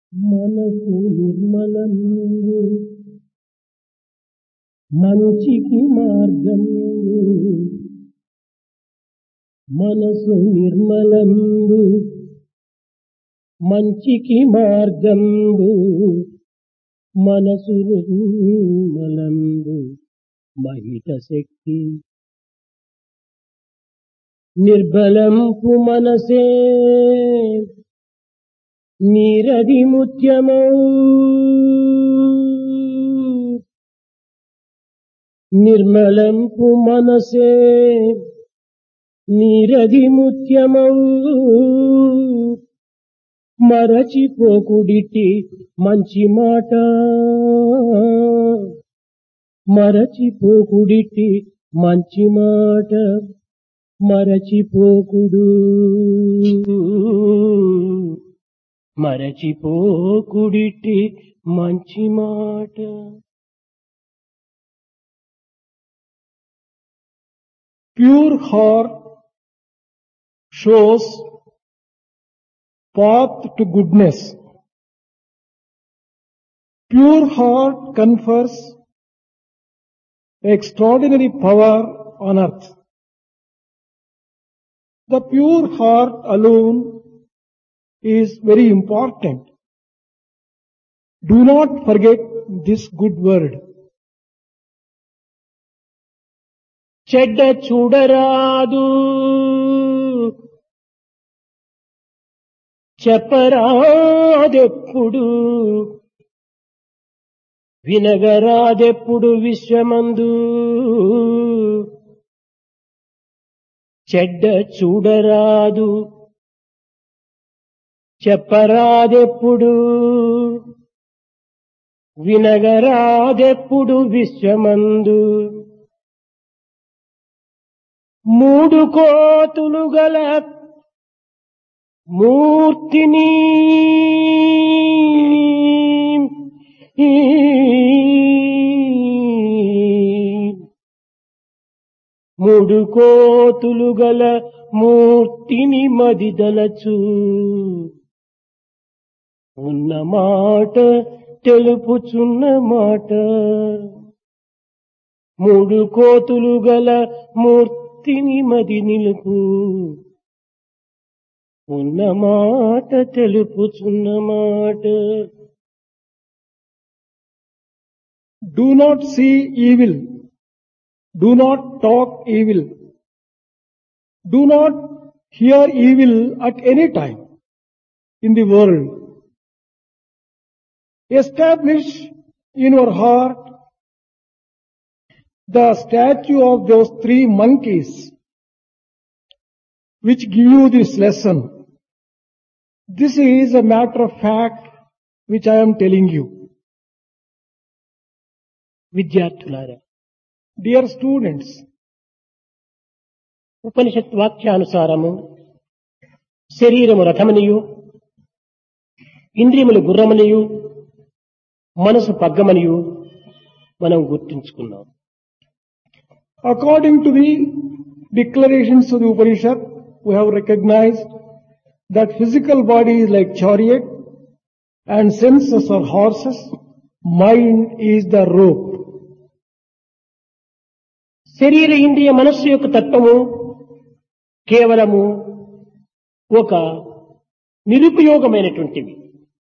మనసు నిర్మలంబు మంచికి మార్గం మనసు నిర్మలంబు మంచికి మార్గంబు మనసు నిర్మలంబు మహిత శక్తి నిర్బలంపు మనసే నీరది ముత్యమౌ నిర్మలంపు మనసే నీరది ముత్యమౌ మరచిపోకుడిటి మంచి మాట మరచిపోకుడిటి మంచి మాట మరచిపోకుడు మరచిపోకుడిటి మంచి మాట Pure heart shows path to goodness. Pure heart confers extraordinary power on earth. The pure heart alone is very important. Do not forget this good word. చెడ్డ చూడరాదు చెప్పరాదెప్పుడు వినగరాదెప్పుడు విశ్వమందు చెడ్డ చూడరాదు చెప్పరాదెప్పుడు వినగరాదెప్పుడు విశ్వమందు మూడు కోతులు గల మూర్తిని మూడు కోతులు గల మూర్తిని మదిదలచు ఉన్న మాట తెలుపుచున్న మాట మూడు కోతులు గల మూర్తిని మది నిలుపు ఉన్న మాట తెలుపుచున్న మాట Do not see evil. Do not talk evil. Do not hear evil at any time in the world. Establish in your heart the statue of those three monkeys which give you this lesson. This is a matter of fact which I am telling you. విద్యార్థులారా Dear students, ఉపనిషత్ వాక్యానుసారము శరీరము రథమనియు ఇంద్రియములు గుర్రమనియు మనసు పగ్గమనియు మనం గుర్తుంచుకున్నాం According to the declarations of the Upanishad, we have recognized that physical body is like chariot and senses are horses, mind is the rope. శరీర ఇంద్రియ మనస్సు యొక్క తత్వము కేవలము ఒక నిరుపయోగమైనటువంటివి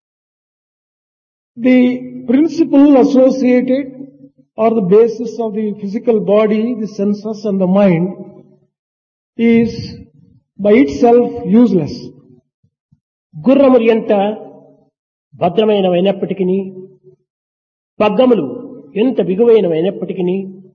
The principle associated or the basis of the physical body, the senses and the mind is by itself useless. గుర్రములు ఎంత భద్రమైనవైనప్పటికీ పగ్గములు ఎంత బిగువైనవైనప్పటికీ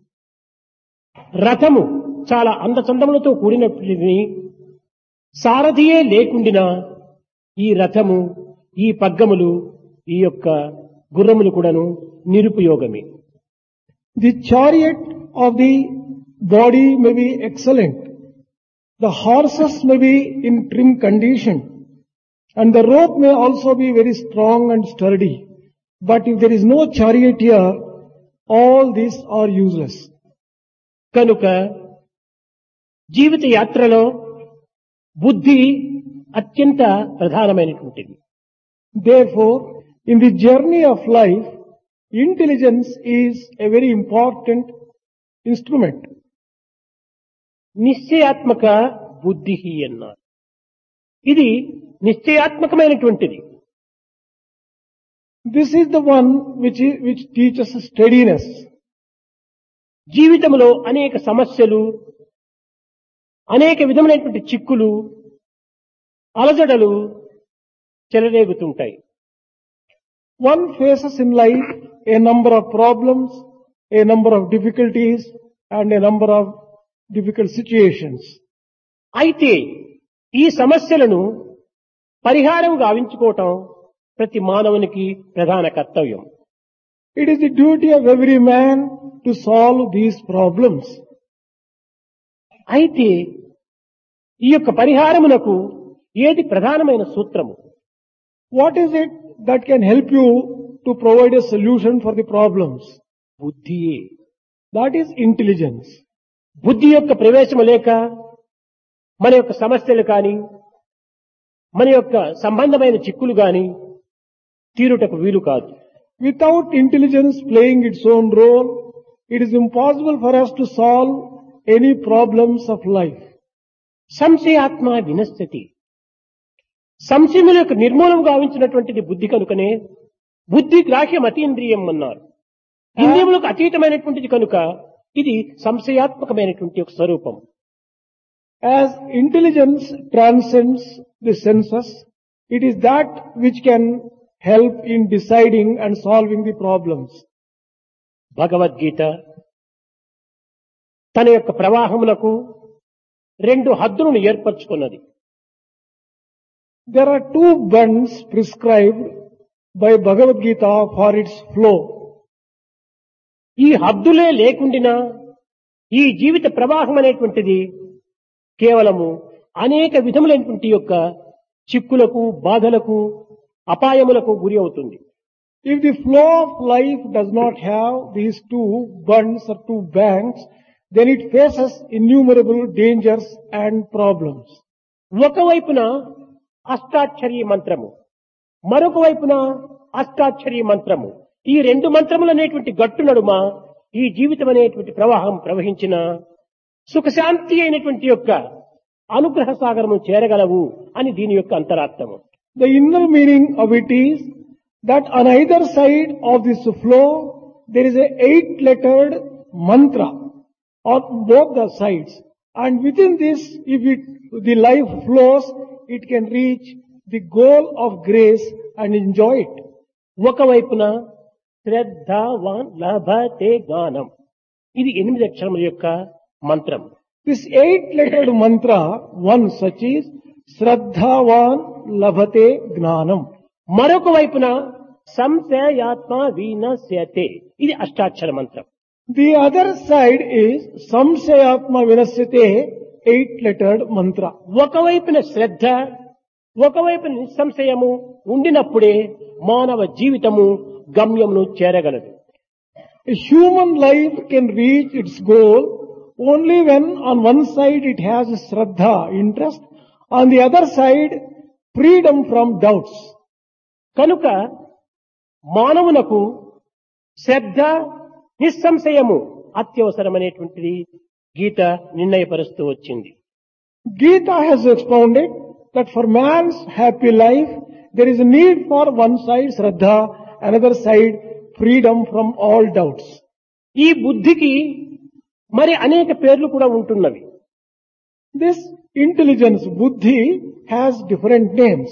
రథము చాలా అందచందములతో కూడినప్పటికీ సారథియే లేకుండినా ఈ రథము ఈ పగ్గములు ఈ యొక్క గుర్రములు కూడాను నిరుపయోగమే The chariot of the body may be excellent. The horses may be in trim condition. And the rope may also be very strong and sturdy. But if there is no chariot here, all these are useless. కనుక జీవిత యాత్రలో బుద్ధి అత్యంత ప్రధానమైనటువంటిది Therefore, In the journey of life, intelligence is a very important instrument. నిశ్చయాత్మక బుద్ధి అన్నారు ఇది నిశ్చయాత్మకమైనటువంటిది This is the one which, is, which teaches steadiness. జీవితంలో అనేక సమస్యలు అనేక విధమైనటువంటి చిక్కులు అలజడలు చెలరేగుతుంటాయి One faces in life a number of problems, a number of difficulties, and a number of difficult situations. అయితే ఈ సమస్యలను పరిహారం గావించుకోవటం ప్రతి మానవునికి ప్రధాన కర్తవ్యం It is the duty of every man to solve these problems. అయితే ఈ యొక్క పరిహారమునకు ఏది ప్రధానమైన సూత్రము What is it that can help you to provide a solution for the problems? బుద్ధియే That is intelligence. బుద్ధి యొక్క ప్రవేశము లేక మన యొక్క సమస్యలు కాని మన యొక్క సంబంధమైన చిక్కులు గాని తీరుటకు వీలు కాదు Without intelligence playing its own role, it is impossible for us to solve any problems of life. సంశయాత్మ వినస్థితి సంశయముల యొక్క నిర్మూలం గావించినటువంటిది బుద్ధి కనుకనే బుద్ధి గ్రాహ్యం అతీంద్రియం అన్నారు ఇంద్రియములకు అతీతమైనటువంటిది కనుక ఇది సంశయాత్మకమైనటువంటి ఒక స్వరూపం As intelligence transcends the senses, it is that which can help in deciding and solving the problems. Bhagavad Gita తన యొక్క ప్రవాహములకు రెండు హద్దులను ఏర్పరచుకున్నది There are two bends prescribed by Bhagavad Gita for its flow. ఈ హద్దులే లేకుండినా ఈ జీవిత ప్రవాహం అనేటువంటిది కేవలము అనేక విధములైనటువంటి యొక్క చిక్కులకు బాధలకు అపాయములకు గురి అవుతుంది If the flow of life does not have these two bunds or two banks, then it faces innumerable dangers and problems. ఒకవైపున అష్టాక్షరీ మంత్రము మరొక వైపున అష్టాక్షరీ మంత్రము ఈ రెండు మంత్రములు అనేటువంటి గట్టు నడుమ ఈ జీవితం అనేటువంటి ప్రవాహం ప్రవహించిన సుఖశాంతి అయినటువంటి యొక్క అనుగ్రహ సాగరము చేరగలవు అని దీని యొక్క అంతరార్థము The inner meaning of it is that on either side of this flow, there is a eight lettered mantra on both the sides. And within this, if it, the life flows, it can reach the goal of grace and enjoy it. ఒకవైపున శ్రద్ధావాన్ లభతే గానం ఇది ఎనిమిది అక్షరముల యొక్క మంత్రం This eight lettered mantra, one such is Shraddhavan Labhate Gnanam. మరొక వైపున సంశయాత్మ వీనశ్యతే ఇది అష్టాక్షర మంత్రం The other side is Samsayatma Vinasyate, eight lettered mantra. ఒకవైపున శ్రద్ధ ఒకవైపున నిస్సంశయము ఉండినప్పుడే మానవ జీవితము గమ్యమును చేరగలదు A human life can reach its goal only when on one side it has Shraddha, interest, on the other side freedom from doubts. కనుక మానవునకు శ్రద్ధ నిస్సంశయము అత్యవసరమైనటువంటిది గీత నిర్ణయపరుస్తూ వచ్చింది Gita has expounded that for man's happy life, there is a need for one side Shraddha, another side freedom from all doubts. ఈ బుద్ధికి మరి అనేక పేర్లు కూడా ఉంటున్నవి This intelligence, buddhi, has different names.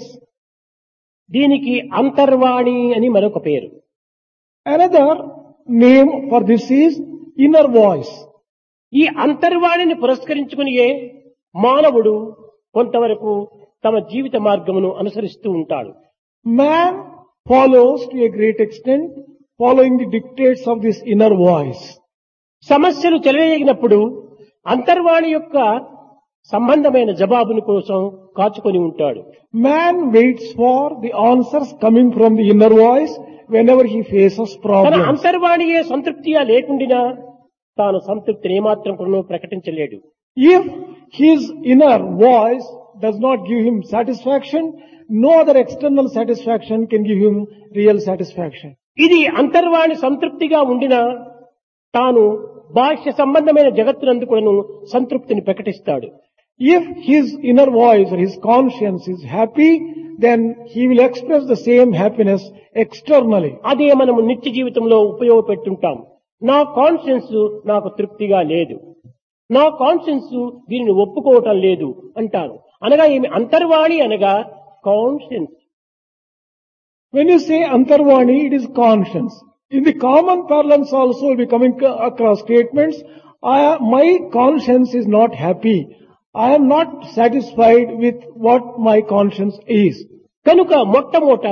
దీనికి అంతర్వాణి అని మరొక పేరు Another name for this is inner voice. ఈ అంతర్వాణిని పురస్కరించుకునియే మానవుడు కొంతవరకు తమ జీవిత మార్గమును అనుసరిస్తూ ఉంటాడు Man follows to a great extent following the dictates of this inner voice. సమస్యలు చెలరేగినప్పుడు అంతర్వాణి యొక్క సంబంధమైన జవాబుని కోసం కాచుకొని ఉంటాడు Man waits for the answers coming from the inner voice whenever he faces తన problems. అంతర్వాణియే సంతృప్తిగా లేకుండినా తాను సంతృప్తిని ఏమాత్రం కూడా ప్రకటించలేడు If his inner voice does not give him satisfaction, no other external satisfaction can give him real satisfaction. ఇది అంతర్వాణి సంతృప్తిగా ఉండిన తాను బాహ్య సంబంధమైన జగత్తునందు కూడాను సంతృప్తిని ప్రకటిస్తాడు If his inner voice or his conscience is happy, then he will express the same happiness externally. అదే మనము నిత్య జీవితంలో ఉపయోగపెట్టుంటాం నా కాన్షియన్స్ నాకు తృప్తిగా లేదు నా కాన్షియన్స్ దీనిని ఒప్పుకోవటం లేదు అంటాను అనగా ఏమి అంతర్వాణి అనగా conscience When you say Antarvani, it is conscience. In the common parlance also will be coming ca- across statements, I, my conscience is not happy. I am not satisfied with what my conscience is. కనుక మొట్టమొదట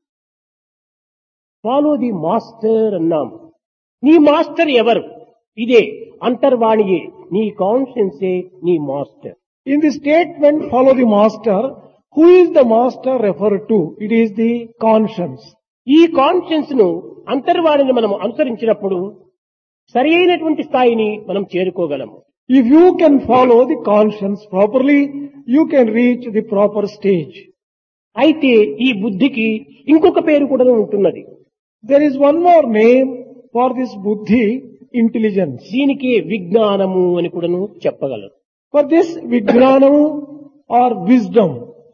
follow the master అన్నాం నీ master ఎవరు ఇదే అంతర్వాణియే నీ కాన్షియన్సే నీ master In the statement, follow the master, who is the master referred to? It is the conscience. ఈ కాన్షియన్స్ ను అంతర్వాణిని మనం అనుసరించినప్పుడు సరి అయినటువంటి స్థాయిని మనం చేరుకోగలము If you can follow the conscience properly, you can reach the proper stage. అయితే ఈ బుద్ధికి ఇంకొక పేరు కూడా ఉంటున్నది There is one more name for this buddhi, intelligence. దీనికి విజ్ఞానము అని కూడాను చెప్పగలరు For this vijnanam or wisdom.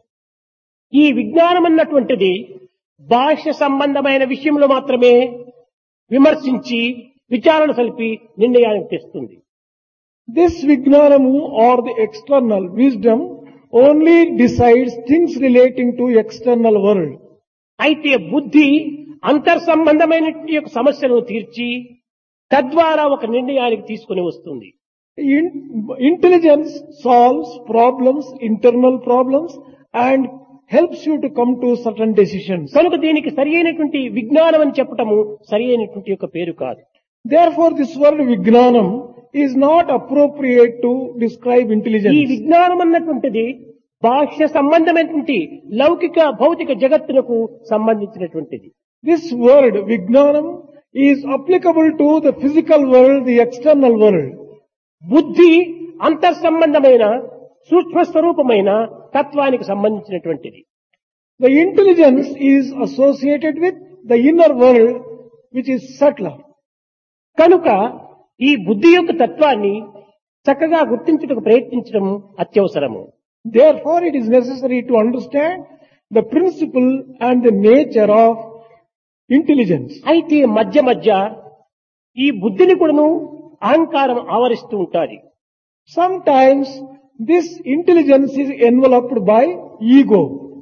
ఈ విజ్ఞానం అన్నటువంటిది భాష్య సంబంధమైన విషయంలో మాత్రమే విమర్శించి విచారణ సలిపి నిర్ణయానికి తెస్తుంది This vijnanam or the external wisdom only decides things relating to external world. అయితే బుద్ధి అంతర్ సంబంధమైన యొక్క సమస్యలను తీర్చి తద్వారా ఒక నిర్ణయానికి తీసుకుని వస్తుంది In- intelligence solves problems, internal problems and helps you to come to certain decisions. కనుక దీనికి సరి అయినటువంటి విజ్ఞానం అని చెప్పటము సరి అయినటువంటి యొక్క పేరు కాదు Therefore this word vijnanam is not appropriate to describe ఈ intelligence. విజ్ఞానం అన్నటువంటిది బాహ్య సంబంధమైనటువంటి లౌకిక భౌతిక జగత్తునకు సంబంధించినటువంటిది This word vijnanam is applicable to the physical world, the external world. బుద్ధి అంతర్ సంబంధమైన సూక్ష్మ స్వరూపమైన తత్వానికి సంబంధించినటువంటిది The intelligence is associated with the inner world which is subtler. కనుక ఈ బుద్ధి యొక్క తత్వాన్ని చక్కగా గుర్తించుటకు ప్రయత్నించడం అత్యవసరము Therefore it is necessary to understand the principle and the nature of intelligence. అయితే మధ్య మధ్య ఈ బుద్ధిని కూడాను అహంకారం ఆవరిస్తూ ఉంటాది Sometimes this intelligence is enveloped by ego.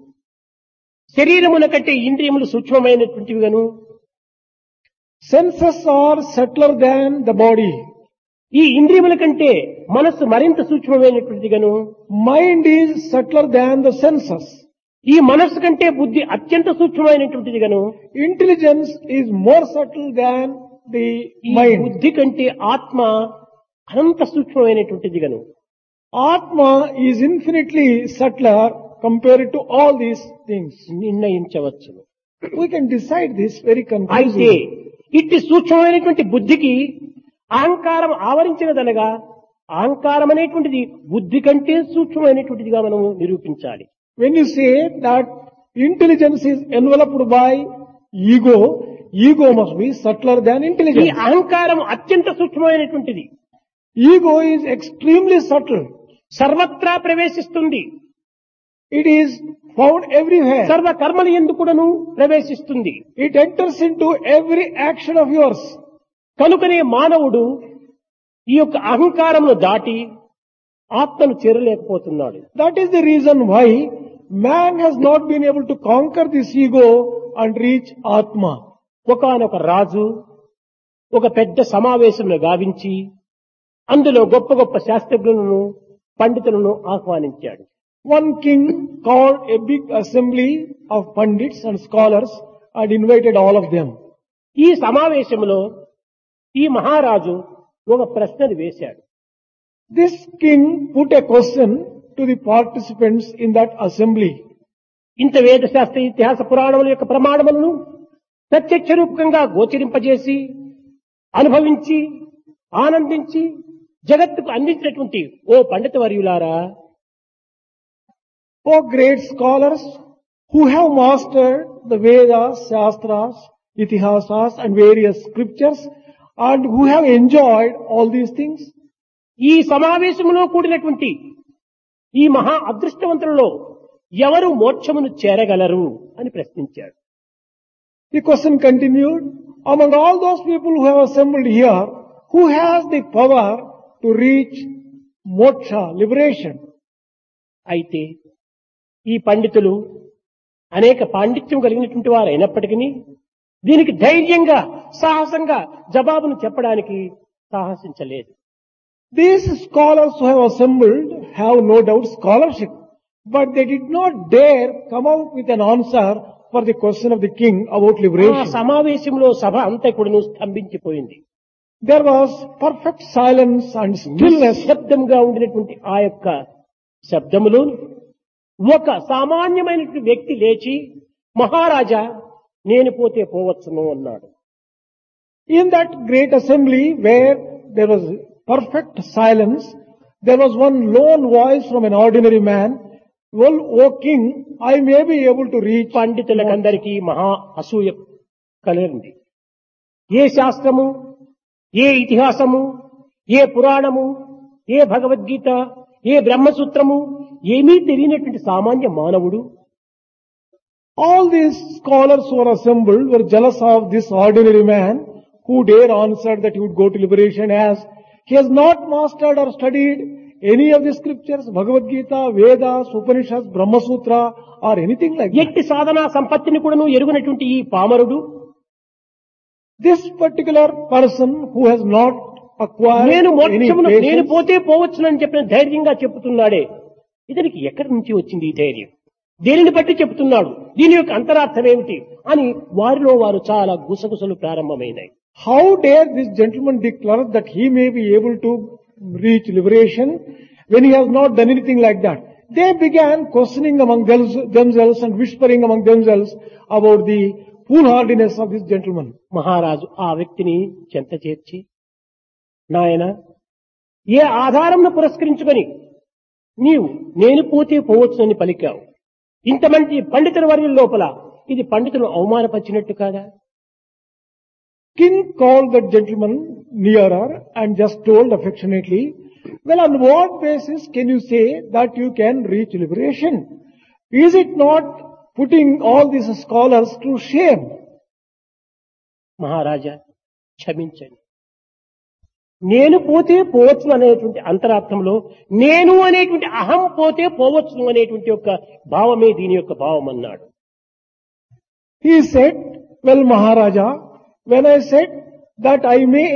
శరీరమున కంటే ఇంద్రియములు సూక్ష్మమైనటువంటివిగాను Senses are subtler than the body. ఈ ఇంద్రియముల కంటే మనస్సు మరింత సూక్ష్మమైనటువంటిదిగాను Mind is subtler than the senses. ఈ మనస్సు కంటే బుద్ధి అత్యంత సూక్ష్మమైనటువంటిదిగాను Intelligence is more subtle than the ఈ mind. బుద్ధి కంటే ఆత్మ అనంత సూక్ష్మమైనటువంటిదిగాను Atma is infinitely subtler compared to all these things. నిర్ణయించవచ్చును We can decide this very అయితే conclusively. ఇట్టి సూక్ష్మమైనటువంటి బుద్ధికి అహంకారం ఆవరించినదనగా అహంకారం అనేటువంటిది బుద్ధి కంటే సూక్ష్మమైనటువంటిదిగా మనము నిరూపించాలి When you say that intelligence is enveloped by ego, ego must be subtler than ఈ intelligence. అహంకారం అత్యంత సూక్ష్మమైనటువంటిది Ego is extremely subtle. సర్వత్రా ప్రవేశిస్తుంది It is found everywhere. సర్వ కర్మలు ఎందుకుడను ప్రవేశిస్తుంది It enters into every action of yours. కనుకనే మానవుడు ఈ యొక్క అహంకారమును దాటి ఆత్మను చేరలేకపోతున్నాడు That is the reason why man has not been able to conquer this ego and reach Atma. ఒకనొక రాజు ఒక పెద్ద సమావేశంలో గావించి అందులో గొప్ప గొప్ప శాస్త్రజ్ఞులను పండితులను ఆహ్వానించాడు One king called a big assembly of pundits and scholars and invited all of them. ఈ సమావేశంలో ఈ మహారాజు ఒక ప్రశ్నను వేశాడు This king put a question to the participants in that assembly. ఇంత వేద శాస్త్ర ఇతిహాస పురాణముల యొక్క ప్రమాణములను ప్రత్యక్ష రూపకంగా గోచరింపజేసి అనుభవించి ఆనందించి జగత్తుకు అందించినటువంటి ఓ పండిత వర్యులారా O great scholars who have mastered the Vedas, Shastras, Itihasas and various scriptures and who have enjoyed all these things, ఈ సమావేశంలో కూడినటువంటి ఈ మహా అదృష్టవంతులలో ఎవరు మోక్షమును చేరగలరు అని ప్రశ్నించాడు the question continued, among all those people who have assembled here, who has the power to reach moksha, liberation? అయితే ఈ పండితులు అనేక పాండిత్యం కలిగినటువంటి వారు అయినప్పటికీ దీనికి ధైర్యంగా సాహసంగా జవాబును చెప్పడానికి సాహసించలేదు These scholars who have assembled have no doubt scholarship, but they did not dare come out with an answer for the question of the king about ఆ liberation. సమావేశంలో సభ అంతా కూడా స్తంభించిపోయింది There was perfect silence and stillness. శబ్దంగా ఉండినటువంటి ఆ యొక్క శబ్దములో ఒక సామాన్యమైనటువంటి వ్యక్తి లేచి మహారాజా నేను పోతే పోవచ్చును అన్నాడు In that great assembly where there was perfect silence, there was one lone voice from an ordinary man, well, O king, I may be able to reach పండితులకందరికీ మహా అసూయ కలిగింది ఏ శాస్త్రము ఏ ఇతిహాసము ఏ పురాణము ఏ భగవద్గీత ఏ బ్రహ్మసూత్రము ఏమీ తెలియనటువంటి సామాన్య మానవుడు All these scholars who were assembled were jealous of this ordinary man who dare answer that he would go to liberation as he has not mastered or studied any of the scriptures, Bhagavad Gita, Vedas, Upanishads, Brahma Sutra or anything like that. ఎట్టి సాధనా సంపత్తిని కూడాను ఎరుగునటువంటి ఈ పామరుడు This particular person who has not acquired నేను any మోక్షమును నేను patience, పోతే పోవచ్చునని చెప్పిన ధైర్యంగా చెప్తున్నాడే ఇతనికి ఎక్కడి నుంచి వచ్చింది ఈ ధైర్యం దేనిని బట్టి చెప్తున్నాడు దీని యొక్క అంతరార్థం ఏమిటి అని వారిలో వారు చాలా గుసగుసలు ప్రారంభమైనాయి how dare this gentleman declare that he may be able to reach liberation when he has not done anything like that? They began questioning among thels- themselves and whispering among themselves about the foolhardiness of this gentleman. మహారాజు ఆ వ్యక్తిని చెంత చేర్చి నాయన ఏ ఆధారంను పురస్కరించుకొని నీవు నేను పోతే పోవచ్చునని పలికావు ఇంతమంది పండితుల వర్గం లోపల ఇది పండితులు అవమానపరిచినట్టు కాదా King called that gentleman nearer and just told affectionately, well, on what basis can you say that you can reach liberation? Is it not putting all these scholars to shame? మహారాజా క్షమించండి నేను పోతే పోవచ్చు అనేటువంటి అంతరార్థంలో నేను అనేటువంటి అహం పోతే పోవచ్చు అనేటువంటి యొక్క భావమే దీని యొక్క భావం అన్నాడు He said, well, Maharaja, when I said that I may,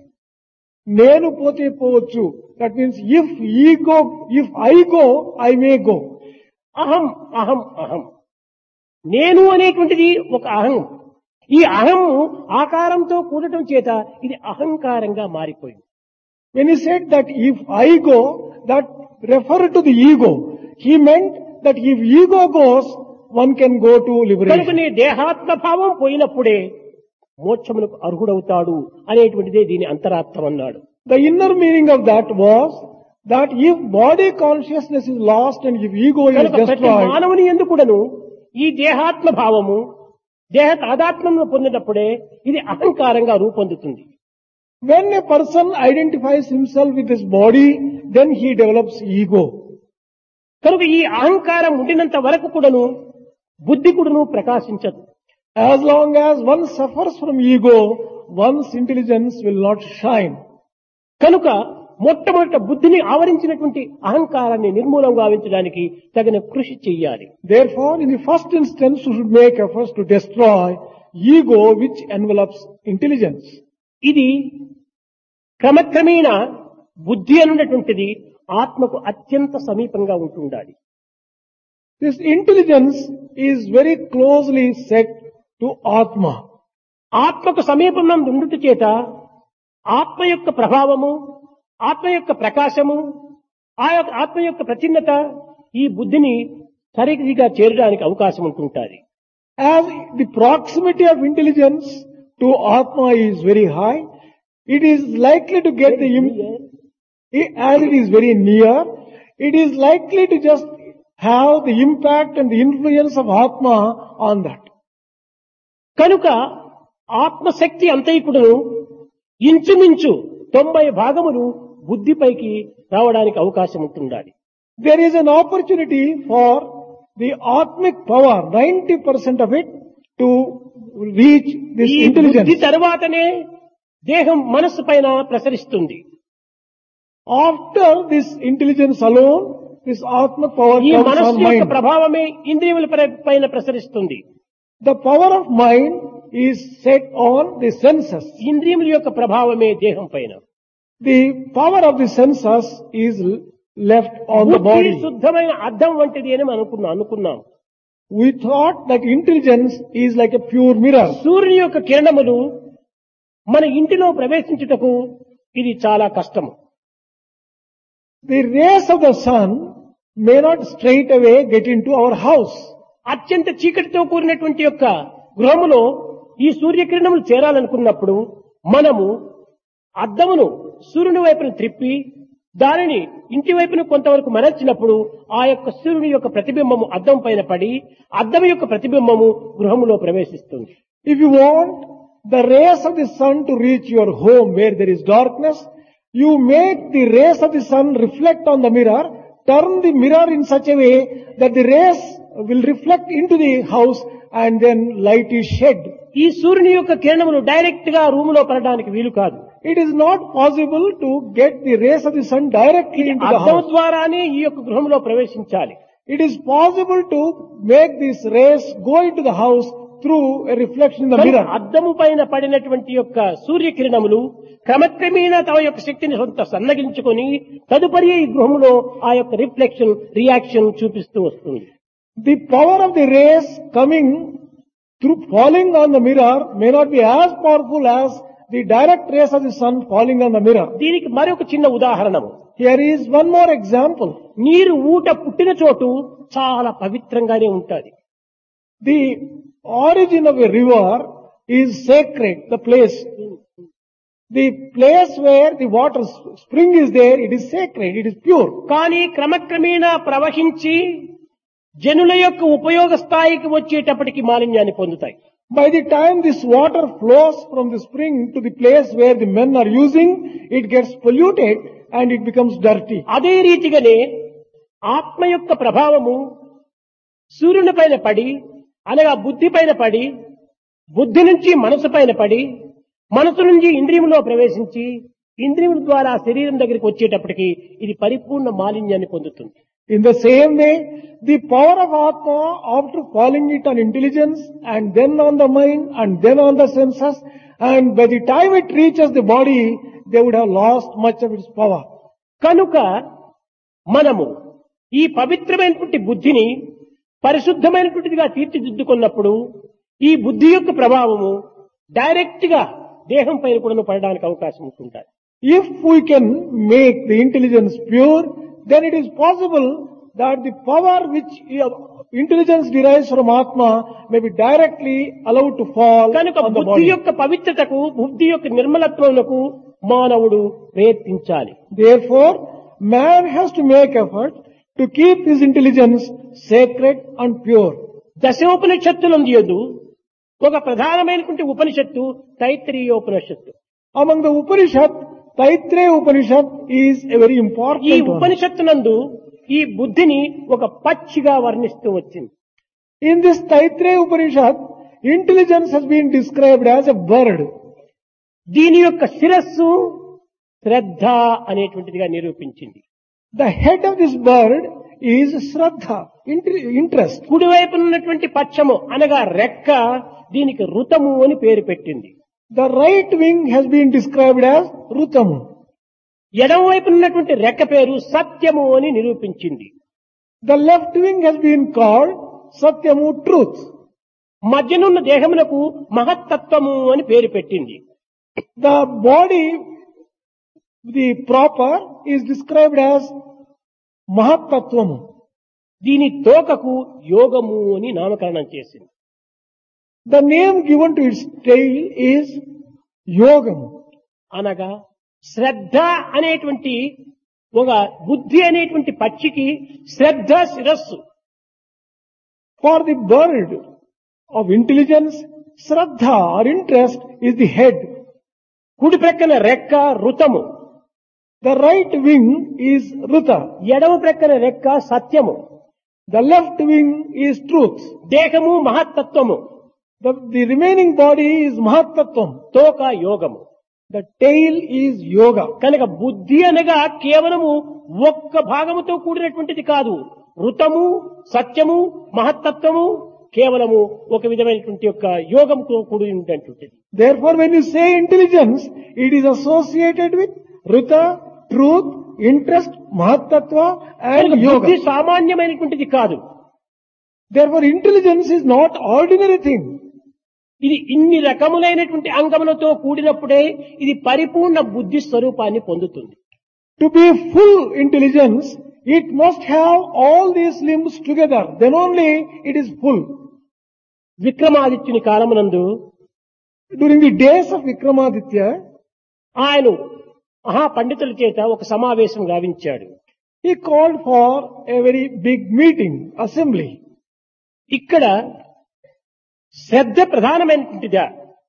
నేను పోతే పోవచ్చు, that means if he go, if I go, I may go. అహం అహం అహం నేను అనేటువంటిది ఒక అహం ఈ అహం ఆకారంతో కూడటం చేత ఇది అహంకారంగా మారిపోయింది When he said that if I go, that referred to the ego. He meant that if ego goes, one can go to కనుక liberation. నీ దేహాత్మ భావం పోయినప్పుడే మోక్షమునకు అర్హుడవుతాడు అనేటువంటిదే దీని అంతరార్థం అన్నాడు The inner meaning of that was that if body consciousness is lost and if ego is కనుక ప్రతి destroyed, మానవుని ఎందుకుడను ఈ దేహాత్మ భావము దేహ తాదాత్మ్యము పొందినప్పుడే ఇది అహంకారంగా రూపొందుతుంది when a person identifies himself with his body, then he develops ego. కనుక ఈ అహంకారం ఉండినంత వరకు కూడాను బుద్ధి కూడాను ప్రకాశించదు As long as one suffers from ego, one's intelligence will not shine. కనుక మొట్టమొదట బుద్ధిని ఆవరించినటువంటి అహంకారాన్ని నిర్మూలం గావించడానికి తగిన కృషి చెయ్యాలి Therefore, in the first instance, you should make efforts to destroy ego which envelops intelligence. ఇది క్రమక్రమేణా బుద్ధి అనున్నటువంటిది ఆత్మకు అత్యంత సమీపంగా ఉంటుండాలి This intelligence is very closely set to Atma. ఆత్మకు సమీపంలో ఉండుట చేత ఆత్మ యొక్క ప్రభావము ఆత్మ యొక్క ప్రకాశము ఆ యొక్క ఆత్మ యొక్క ప్రచిన్నత ఈ బుద్ధిని సరిగ్గా చేరడానికి అవకాశం ఉంటుంటాది As the proximity of intelligence to Atma is very high, it is likely to get the, im- as it is very near, it is likely to just have the impact and the influence of Atma on that. కనుక ఆత్మశక్తి అంతైకుడును ఇంచుమించు తొంభై భాగములు బుద్ధిపైకి రావడానికి అవకాశం ఉంటుండాలి There is an opportunity for the Atmic power, 90% of it, to reach this ఈ బుద్ధి intelligence. తర్వాతనే దేహం మనస్సు పైన ప్రసరిస్తుంది After this intelligence alone, this Atma power ఈ comes మనస్సు on యొక్క mind. ప్రభావమే ఇంద్రియముల పర- పైన ప్రసరిస్తుంది The power of mind is set on the senses. ఇంద్రియముల యొక్క ప్రభావమే దేహం పైన The power of the senses is l- left on the బుద్ధి body. శుద్ధమైన అర్థం వంటిది అని మనం అనుకున్నాం అనుకున్నాం We thought that intelligence is like a pure mirror. సూర్యుని యొక్క కిరణములు మన ఇంటిలో ప్రవేశించుటకు ఇది చాలా కష్టము The rays of the sun may not straight away get into our house. అత్యంత చీకటితో కూడినటువంటి యొక్క గృహములో ఈ సూర్యకిరణములు చేరాలనుకున్నప్పుడు మనము అద్దమును సూర్యుని వైపున త్రిప్పి దానిని ఇంటి వైపున కొంతవరకు మరల్చినప్పుడు ఆ యొక్క సూర్యుని యొక్క ప్రతిబింబము అద్దం పైన పడి అద్దం యొక్క ప్రతిబింబము గృహములో ప్రవేశిస్తుంది If you want the rays of the sun to reach your home where there is darkness, you make the rays of the sun reflect on the mirror, turn the mirror in such a way that the rays will reflect into the house and then light is shed. ఈ సూర్యుని యొక్క కిరణములు direct గా రూములో పడడానికి వీలు కాదు It is not possible to get the rays of the sun directly into the అద్దం house. ద్వారానే ఈ యొక్క గృహంలో ప్రవేశించాలి It is possible to make these rays go into the house through a reflection in the కనుక mirror. అద్దము పైన పడినటువంటి యొక్క సూర్యకిరణములు క్రమక్రమేణా తమ యొక్క శక్తిని సొంత సన్నగించుకొని తదుపరి ఈ గృహములో ఆ యొక్క రిఫ్లెక్షన్ రియాక్షన్ చూపిస్తూ వస్తుంది The power of the rays coming through falling on the mirror may not be as powerful as the direct rays of the sun falling on the mirror. దీనికి మరొక చిన్న ఉదాహరణము Here is one more example. నీరు ఊట పుట్టిన చోటు చాలా పవిత్రంగానే ఉంటుంది The origin of a river is sacred, the place. The place where the water s- spring is there, it is sacred, it is pure. కానీ క్రమక్రమేణా ప్రవహించి జనుల యొక్క ఉపయోగ స్థాయికి వచ్చేటప్పటికి మాలిన్యాన్ని పొందుతాయి By the time this water flows from the spring to the place where the men are using, it gets polluted and it becomes dirty. అదే రీతిగానే ఆత్మ యొక్క ప్రభావము సూర్యుని పైన పడి అనగా బుద్ధి పైన పడి బుద్ధి నుంచి మనసు పైన పడి మనసు నుంచి ఇంద్రియములో ప్రవేశించి ఇంద్రియముల ద్వారా శరీరం దగ్గరికి వచ్చేటప్పటికి ఇది పరిపూర్ణ మాలిన్యాన్ని పొందుతుంది In the same way, the power of Atma, after falling it on intelligence and then on the mind and then on the senses, and by the time it reaches the body, they would have lost much of its power. కనుక మనము ఈ పవిత్రమైనటువంటి బుద్ధిని పరిశుద్ధమైనటువంటిదిగా తీర్చిదిద్దుకున్నప్పుడు ఈ బుద్ధి యొక్క ప్రభావము direct గా దేహం పైన కూడా పడడానికి అవకాశం ఉంటుంటాయి If we can make the intelligence pure, then it is possible that the power which uh, intelligence derives from Atma may be directly allowed to fall కనుక on the బుద్ధి body. యొక్క పవిత్రతకు బుద్ధి యొక్క నిర్మలత్వములకు మానవుడు ప్రయత్నించాలి Therefore, man has to make effort to keep his intelligence sacred and pure. దశోపనిషత్తులందు ఒక ప్రధానమైనటువంటి ఉపనిషత్తు తైత్రీయోపనిషత్తు Among the Upanishad, Taittreya Upanishad is a very ఈ important one. ఉపనిషత్తునందు ఈ బుద్ధిని ఒక పక్షిగా వర్ణిస్తూ వచ్చింది In this Taittreya Upanishad, intelligence has been described as a bird. దీని యొక్క శిరస్సు శ్రద్ధ అనేటువంటిదిగా నిరూపించింది The head of this bird is Shraddha, inter- interest. కుడివైపున ఉన్నటువంటి పక్షము అనగా రెక్క దీనికి ఋతము అని పేరు పెట్టింది The right wing has been described as Rutam. ఎడమ వైపున ఉన్నటువంటి రెక్క పేరు సత్యము అని నిరూపించింది The left wing has been called Satyamu, truth. మధ్యనున్న దేహమునకు మహత్తత్వము అని పేరు పెట్టింది The body, the proper, is described as Mahatattvamu. దీని తోకకు యోగము అని నామకరణం చేసింది The name given to its tail is Yogam. అనగా శ్రద్ధ అనేటువంటి ఒక బుద్ధి అనేటువంటి పక్షికి శ్రద్ధ శిరస్సు For the bird of intelligence, Shraddha or interest is the head. కుడి ప్రక్కన రెక్క రుతము The right wing is Ruta. ఎడమ ప్రక్కన రెక్క సత్యము The left wing is truth. దేహము మహత్తత్వము The, the remaining body is Mahatattvam. తోక యోగము The tail is yoga. కనుక బుద్ధి అనగా కేవలము ఒక్క భాగముతో కూడినటువంటిది కాదు ఋతము సత్యము మహత్తత్వము కేవలము ఒక విధమైనటువంటి యొక్క యోగంతో కూడినటువంటిది Therefore, when you say intelligence, it is associated with Ruta, truth, interest, Mahatattva and కనుక బుద్ధి yoga. సామాన్యమైనటువంటిది కాదు Therefore, intelligence is not ordinary thing. ఇది ఇన్ని రకములైనటువంటి అంగములతో కూడినప్పుడే ఇది పరిపూర్ణ బుద్ధి స్వరూపాన్ని పొందుతుంది To be full intelligence, it must have all these limbs together. Then only it is full. విక్రమాదిత్యుని కాలమునందు During the days of Vikramaditya, ఆయన మహా పండితుల చేత ఒక సమావేశం గావించాడు he called for a very big meeting, assembly. ఇక్కడ శ్రద్ధ ప్రధానమైనటువంటిదా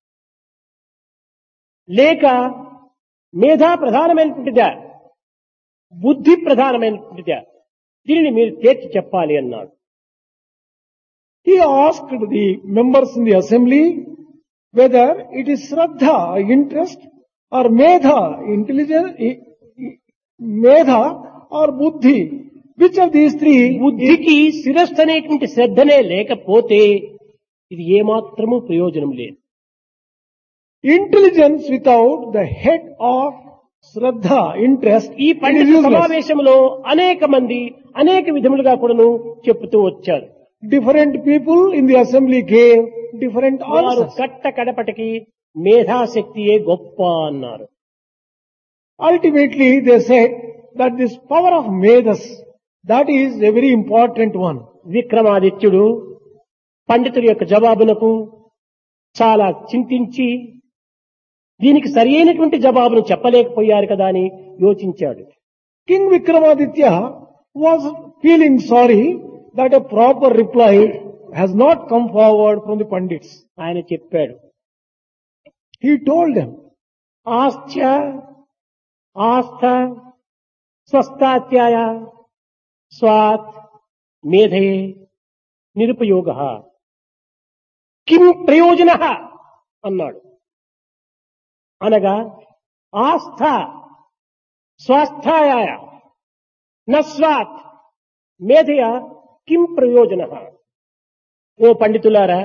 లేక మేధా ప్రధానమైనటువంటిదా బుద్ధి ప్రధానమైనటువంటిదా దీనిని మీరు తేల్చి చెప్పాలి అన్నాడు He asked the members in the assembly whether it is Shraddha, interest, or Medha, intelligence, i- i- Medha or Buddhi. Which of these three బుద్ధికి శిరస్సు అనేటువంటి శ్రద్ధనే లేకపోతే ఇది ఏమాత్రము ప్రయోజనం లేదు intelligence without the head of Shraddha, interest, ఈ it is పండిత useless. సమావేశంలో అనేక మంది అనేక విధములుగా కూడాను చెప్తూ వచ్చారు Different people in the assembly gave different వారు answers. కట్ట కడపటికి మేధాశక్తియే గొప్ప అన్నారు Ultimately, they said that this power of Medas, that is a very important one. విక్రమాదిత్యుడు పండితుల యొక్క జవాబునకు చాలా చింతించి దీనికి సరి అయినటువంటి జవాబును చెప్పలేకపోయారు కదా అని యోచించాడు King Vikramaditya was feeling sorry that a proper reply has not come forward from the Pandits. ఆయన చెప్పాడు He told them, ఆస్థ్య ఆస్థ స్వస్థాత్యాయ స్వాత్ మేధయే నిరుపయోగ కిం ప్రయోజన అన్నాడు అనగా ఆస్థ స్వాస్థాయ నస్వాత్ మేధయ కిం ప్రయోజన ఓ పండితులారా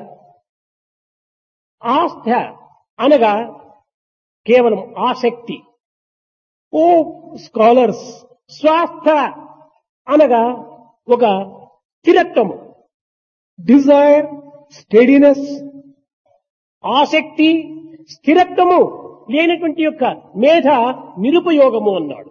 ఆస్థ అనగా కేవలం ఆసక్తి Oh scholars, స్వాస్థ అనగా ఒక స్థిరత్వము desire, steadiness, ఆసక్తి స్థిరత్వము లేనటువంటి యొక్క మేధ నిరుపయోగము అన్నాడు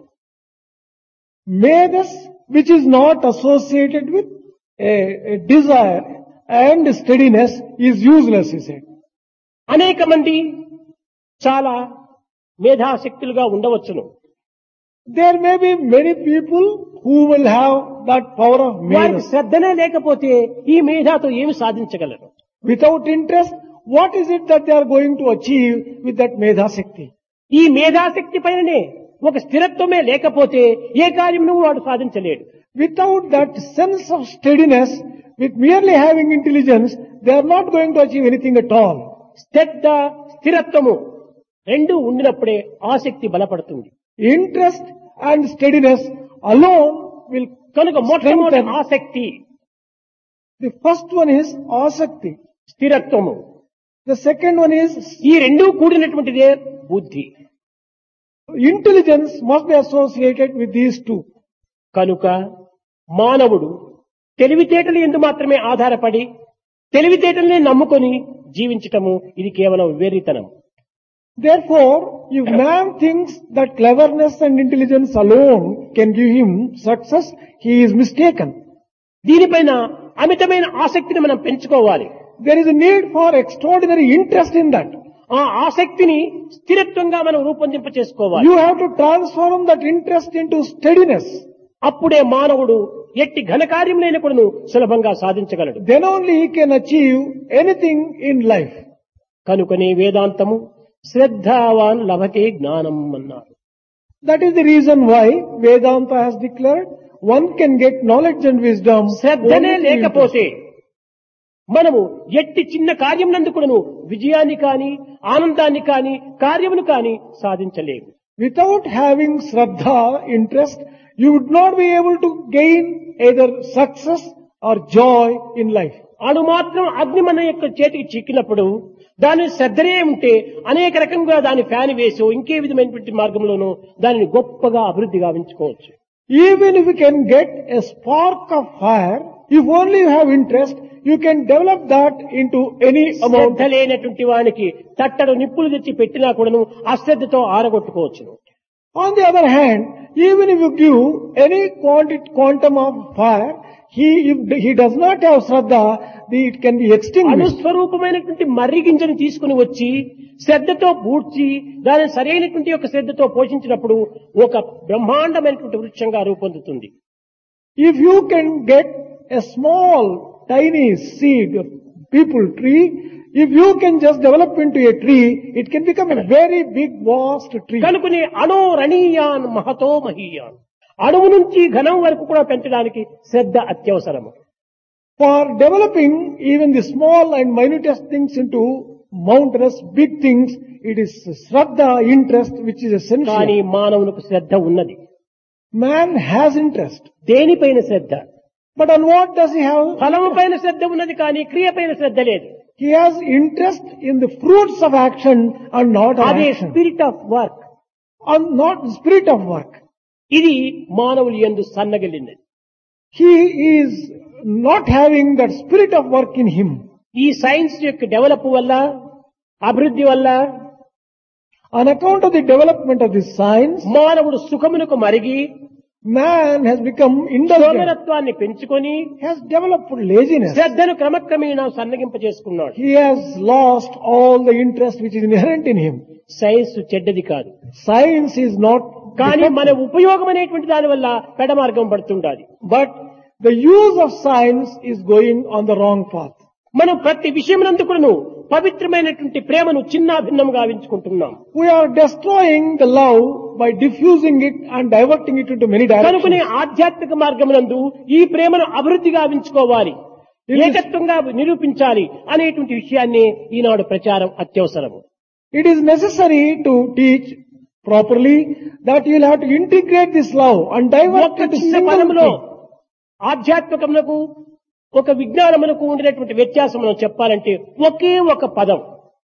Medas which is not associated with a, a desire and steadiness is useless, he said. అనేక మంది చాలా మేధాశక్తులుగా ఉండవచ్చును There may be many people who will have that power of వారికి Medas. శ్రద్ధనే లేకపోతే ఈ మేధాతో ఏమి సాధించగలరు Without interest, what is it that they are going to achieve with that Medha Shakti? ఈ మేధాశక్తి పైననే ఒక స్థిరత్వమే లేకపోతే ఏ కార్యమును వాడు సాధించలేడు Without that sense of steadiness, with merely having intelligence, they are not going to achieve anything at all. శ్రద్ధ స్థిరత్వము రెండు ఉండినప్పుడే ఆసక్తి బలపడుతుంది Interest and steadiness alone will కనుక మొట్టమొదటి strengthen. ఆసక్తి The first one is asakti. స్థిరత్వము The second one is ఈ రెండూ కూడినటువంటిదే బుద్ధి intelligence must be associated with these two. కనుక మానవుడు తెలివితేటలు ఎందు మాత్రమే ఆధారపడి తెలివితేటల్ని నమ్ముకొని జీవించటము ఇది కేవలం వెర్రితనం Therefore, if man thinks that cleverness and intelligence alone can give him success, he is mistaken. దీనిపైన అమితమైన ఆసక్తిని మనం పెంచుకోవాలి There is a need for extraordinary interest in that. ఆ ఆసక్తిని స్థిరత్వంగా మనం రూపొందింప చేసుకోవాలి You have to transform that interest into steadiness. అప్పుడే మానవుడు ఎట్టి ఘనకార్యములైన కూడాను సులభంగా సాధించగలడు Then only he can achieve anything in life. కనుకనే వేదాంతము శ్రద్ధావాన్ లభతే జ్ఞానం అన్నారు That is the reason why Vedanta has declared one can get knowledge and wisdom. శ్రద్ధనే only through లేకపోతే మనము ఎట్టి చిన్న కార్యమునందుకును విజయాన్ని కాని ఆనందాన్ని కాని కార్యమును కాని సాధించలేము Without having Shraddha, interest, you would not be able to gain either success or joy in life. అణు మాత్రం అగ్ని మన యొక్క చేతికి చిక్కినప్పుడు దాని శ్రద్ధనే ఉంటే అనేక రకంగా దాని ఫ్యాన్ వేసో ఇంకే విధమైనటువంటి మార్గంలోనూ దానిని గొప్పగా అభివృద్ధి గావించుకోవచ్చు Even if you can get a spark of fire, if only you have interest, you can develop that into any amount. శ్రద్ధ లేనటువంటి వానికి తట్టడు నిప్పులు తెచ్చి పెట్టినా కూడాను అశ్రద్ధతో ఆరగొట్టుకోవచ్చును On the other hand, even if you give any quanti- quantum of fire, he, if he does not have Shraddha, the- it can be extinguished. అనుస్వరూపమైనటువంటి మర్రి గింజని తీసుకుని వచ్చి శ్రద్ధతో పూడ్చి దాని సరైనటువంటి యొక్క శ్రద్ధతో పోషించినప్పుడు ఒక బ్రహ్మాండమైనటువంటి వృక్షంగా రూపొందుతుంది If you can get a small, tiny seed of people tree, if you can just develop into a tree, it can become a very big, vast tree. కనుకనే అణో రణీయాన్ మహతో మహీయాన్ అణువు నుంచి ఘనం వరకు కూడా పెంచడానికి శ్రద్ధ అత్యవసరము For developing even the small and minutest things into mountainous, big things, it is Shraddha, interest, which is కానీ essential. మానవునికి శ్రద్ధ ఉన్నది Man has interest. దేనిపైన శ్రద్ధ But on what does he have? ఫలము పైన శ్రద్ధ ఉన్నది కానీ క్రియ పైన శ్రద్ధ లేదు He has interest in the fruits of action and not on అదే action. Spirit of work On not the spirit of work. ఇది మానవులు ఎందు సన్నగిలినది He is not having that spirit of work in him. ఈ science యొక్క develop వల్ల అభివృద్ధి వల్ల On account of the development of the science, మానవుడు సుఖమునకు మరిగి man has become indulgent, సోమరత్వాన్ని పెంచుకొని has developed laziness. శ్రద్ధను క్రమక్రమేణా సన్నగింపజేసుకున్నాడు He has lost all the interest which is inherent in him. Science చెడ్డది కాదు Science is not, కానీ మన defective, ఉపయోగం అనేటువంటి దాని వల్ల పెడమార్గం పడుతుండాలి but the use of science is going on the wrong path. మనం ప్రతి విషయమునందుకును పవిత్రమైనటువంటి ప్రేమను చిన్న భిన్నం గావించుకుంటున్నాం We are destroying the love by diffusing it and diverting it into many కనుకనే directions. ఆధ్యాత్మిక మార్గమునందు ఈ ప్రేమను అభివృద్ధి గావించుకోవాలి ఏకత్వంగా నిరూపించాలి అనేటువంటి విషయాన్ని ఈనాడు ప్రచారం అత్యవసరము It is necessary to teach properly that you will have to integrate this love and divert ఒక్క it to చిన్న single పదములో thing. ఆధ్యాత్మికమునకు ఒక విజ్ఞానమునకు ఉండినటువంటి వ్యత్యాసం మనం చెప్పాలంటే ఒకే ఒక పదం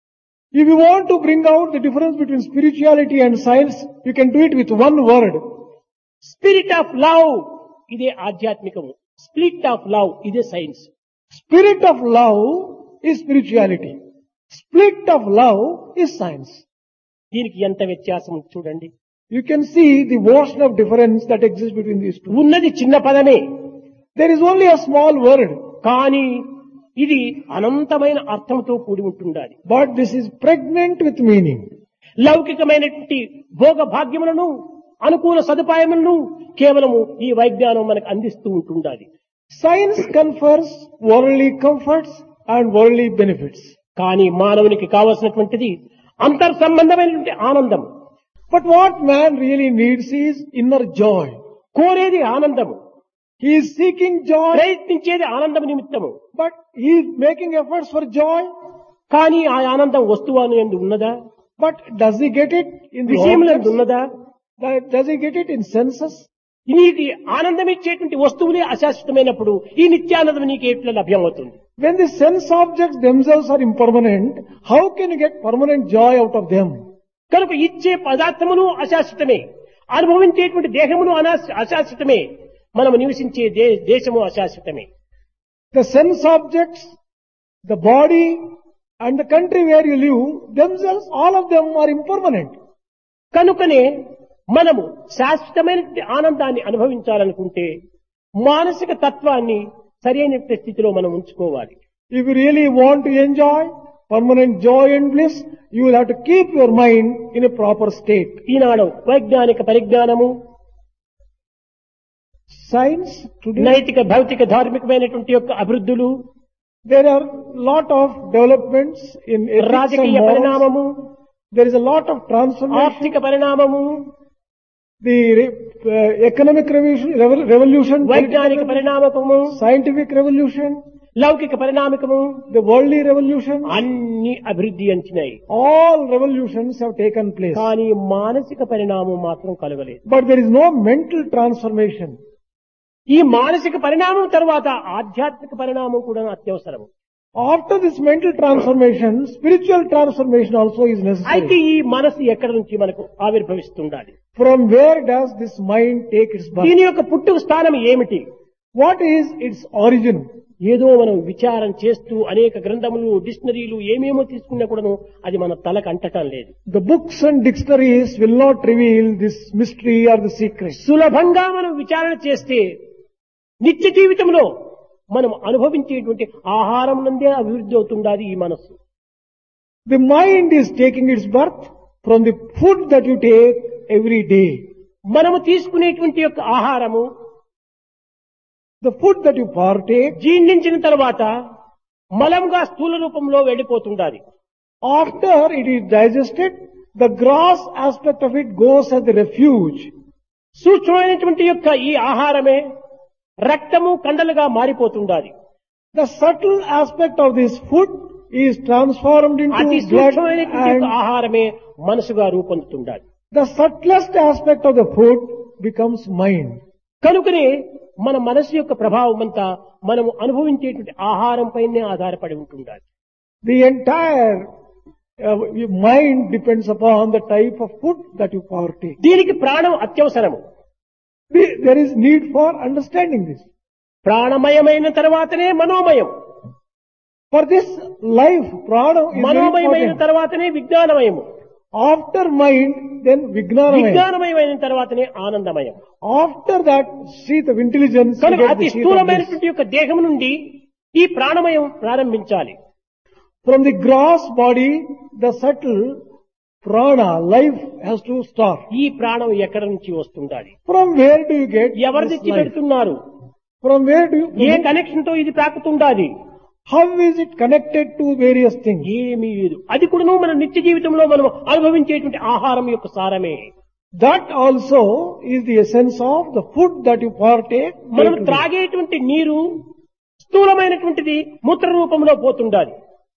If you want to bring out the difference between spirituality and science, you can do it with one word. Spirit of love ఇదే ఆధ్యాత్మికము స్పిరిట్ ఆఫ్ లవ్ ఇదే science Spirit of love is spirituality. Split of love is science. దీనికి ఎంత వ్యత్యాసం చూడండి You can see the ocean of difference that exists between these two. ఉన్నది చిన్న పదమే There is only a small word, కానీ ఇది అనంతమైన అర్థంతో కూడి ఉంటుండాలి but this is pregnant with meaning. లౌకికమైనటువంటి భోగ భాగ్యములను అనుకూల సదుపాయములను కేవలము ఈ వైజ్ఞానం మనకు అందిస్తూ ఉంటుండాలి Science confers worldly comforts and worldly benefits. కానీ మానవునికి కావలసినటువంటిది అంతర్ సంబంధమైనటువంటి ఆనందం But what man really needs is inner joy. కోరేది ఆనందము He is seeking joy, ప్రయత్నించేది ఆనందం నిమిత్తము but he is making efforts for joy. కానీ ఆ ఆనందం వస్తువు అని ఎందు ఉన్నదా But does he get it in the విషయములందు objects? ఉన్నదా That- Does he get it in senses? నీకు ఆనందం ఇచ్చేటువంటి వస్తువులే అశాశ్వతమైనప్పుడు ఈ నిత్యానందం నీకు ఎట్లా లభ్యమవుతుంది When the sense objects themselves are impermanent, how can you get permanent joy out of them? కనుక ఇచ్చే పదార్థమును అశాశ్వతమే అనుభవించేటువంటి దేహమును అనాశ- అశాశ్వతమే మనము నివసించే దే- దేశము అశాశ్వతమే The sense objects, the body, and the country where you live, themselves, all of them are impermanent. కనుకనే మనము శాశ్వతమైన ఆనందాన్ని అనుభవించాలనుకుంటే మానసిక తత్వాన్ని సరైన స్థితిలో మనం ఉంచుకోవాలి If you really want to enjoy permanent joy and bliss, you will have to keep your mind in a proper state. ఈనాడు వైజ్ఞానిక పరిజ్ఞానము Science today, నైతిక భౌతిక ధార్మికమైనటువంటి యొక్క అభివృద్ధులు there are lot of developments in ethics and రాజకీయ morals. పరిణామము There is a lot of transformation. ఆర్థిక పరిణామము The uh, economic revolution, revol- revolution, వైజ్ఞానిక political పరిణామకము scientific revolution, లౌకిక పరిణామకము the worldly revolution, అన్ని అభివృద్ధి అంచినాయి all revolutions have taken place. కానీ మానసిక పరిణామం మాత్రం కలగలేదు But there is no mental transformation. ఈ మానసిక పరిణామం తర్వాత ఆధ్యాత్మిక పరిణామం కూడా అత్యవసరం After this mental transformation, spiritual transformation also is అయితే necessary. ఈ మనసు ఎక్కడి నుంచి మనకు ఆవిర్భవిస్తుండాలి From where does this mind take its birth? దీని యొక్క పుట్టుక స్థానం ఏమిటి What is its origin? ఏదో మనం విచారం చేస్తూ అనేక గ్రంథములు డిక్షనరీలు ఏమేమో తీసుకున్నా కూడాను అది మన తలకు అంటటం లేదు The books and dictionaries will not reveal this mystery or the secret. సులభంగా మనం విచారణ చేస్తే నిత్య జీవితంలో మనం అనుభవించేటువంటి ఆహారం నందే అభివృద్ధి అవుతుండాలి ఈ మనస్సు The mind is taking its birth from the food that you take every day. మనము తీసుకునేటువంటి యొక్క ఆహారము The food that you partake, జీర్ణించిన తర్వాత మలంగా స్థూల రూపంలో వెళ్ళిపోతుండాలి after it is digested, the gross aspect of it goes as the refuge. సూక్ష్మమైనటువంటి యొక్క ఈ ఆహారమే రక్తము కండలుగా మారిపోతుండాలి The subtle aspect of this food is transformed అతి into blood సూక్ష్మమైనటువంటి యొక్క and ఆహారమే మనసుగా రూపొందుతుండాలి the subtlest aspect of the food becomes mind. కనుకనే మన మనసు యొక్క ప్రభావం అంతా మనము అనుభవించేటువంటి ఆహారం పైనే ఆధారపడి ఉంటుండాలి The entire uh, mind depends upon the type of food that you partake. దీనికి ప్రాణం అత్యవసరము The- There is need for understanding this. ప్రాణమయమైన తర్వాతనే మనోమయం For this life, prana is very మనోమయమైన important. తర్వాతనే విజ్ఞానమయము After mind, then vijnanamaya. విజ్ఞానమయమైన తర్వాతనే ఆనందమయం After that sheath of intelligence, you కనుక get అతి the sheath of bliss. స్థూలమైనటువంటి యొక్క దేహం నుండి ఈ ప్రాణమయం ప్రారంభించాలి From the gross body, the subtle prana, life has to start. ఈ ప్రాణం ఎక్కడి నుంచి వస్తుండాలి From where do you get ఎవరు this తెచ్చి life? పెడుతున్నారు From where do ఏ you, కనెక్షన్ తో ఇది తాకుతుండాలి how is it connected to various things? ఏమీ లేదు అది కూడాను మన నిత్య జీవితంలో మనం అనుభవించేటువంటి ఆహారం యొక్క సారమే That also is the essence of the food that you partake. day మనం to day. త్రాగేటువంటి నీరు స్థూలమైనటువంటిది మూత్ర రూపంలో పోతుండాలి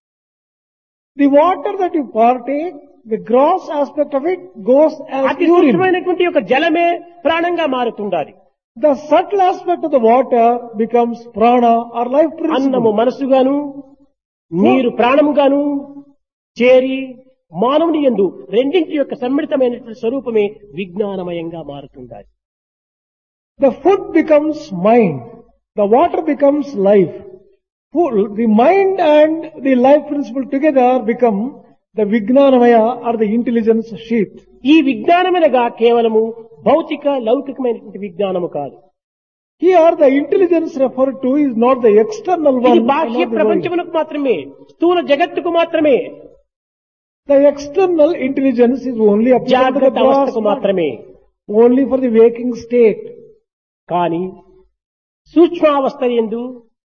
The water that you partake, the gross aspect of it goes as అతి urine. సూక్ష్మమైనటువంటి యొక్క జలమే ప్రాణంగా మారుతుండాలి The subtle aspect of the water becomes prana or life అన్నము principle. మనసుగాను నీరు ప్రాణముగాను చేరి మానవుని ఎందు రెండింటి యొక్క సమ్మిళితమైనటువంటి స్వరూపమే విజ్ఞానమయంగా మారుతుండాలి The food becomes mind. The water becomes life. Food, the mind and the life principle together become the Vijnanamaya or the intelligence sheath. ఈ విజ్ఞానమనగా కేవలము భౌతిక లౌకికమైనటువంటి విజ్ఞానము కాదు Here the intelligence referred to is not the external one. ఇది and బాహ్య not the world. ప్రపంచమునకు మాత్రమే స్థూల జగత్తుకు మాత్రమే The external intelligence is only applied to the జాగ్రత్త gross అవస్థకు body, మాత్రమే only for the waking state. కానీ సూక్ష్మావస్థ ఎందు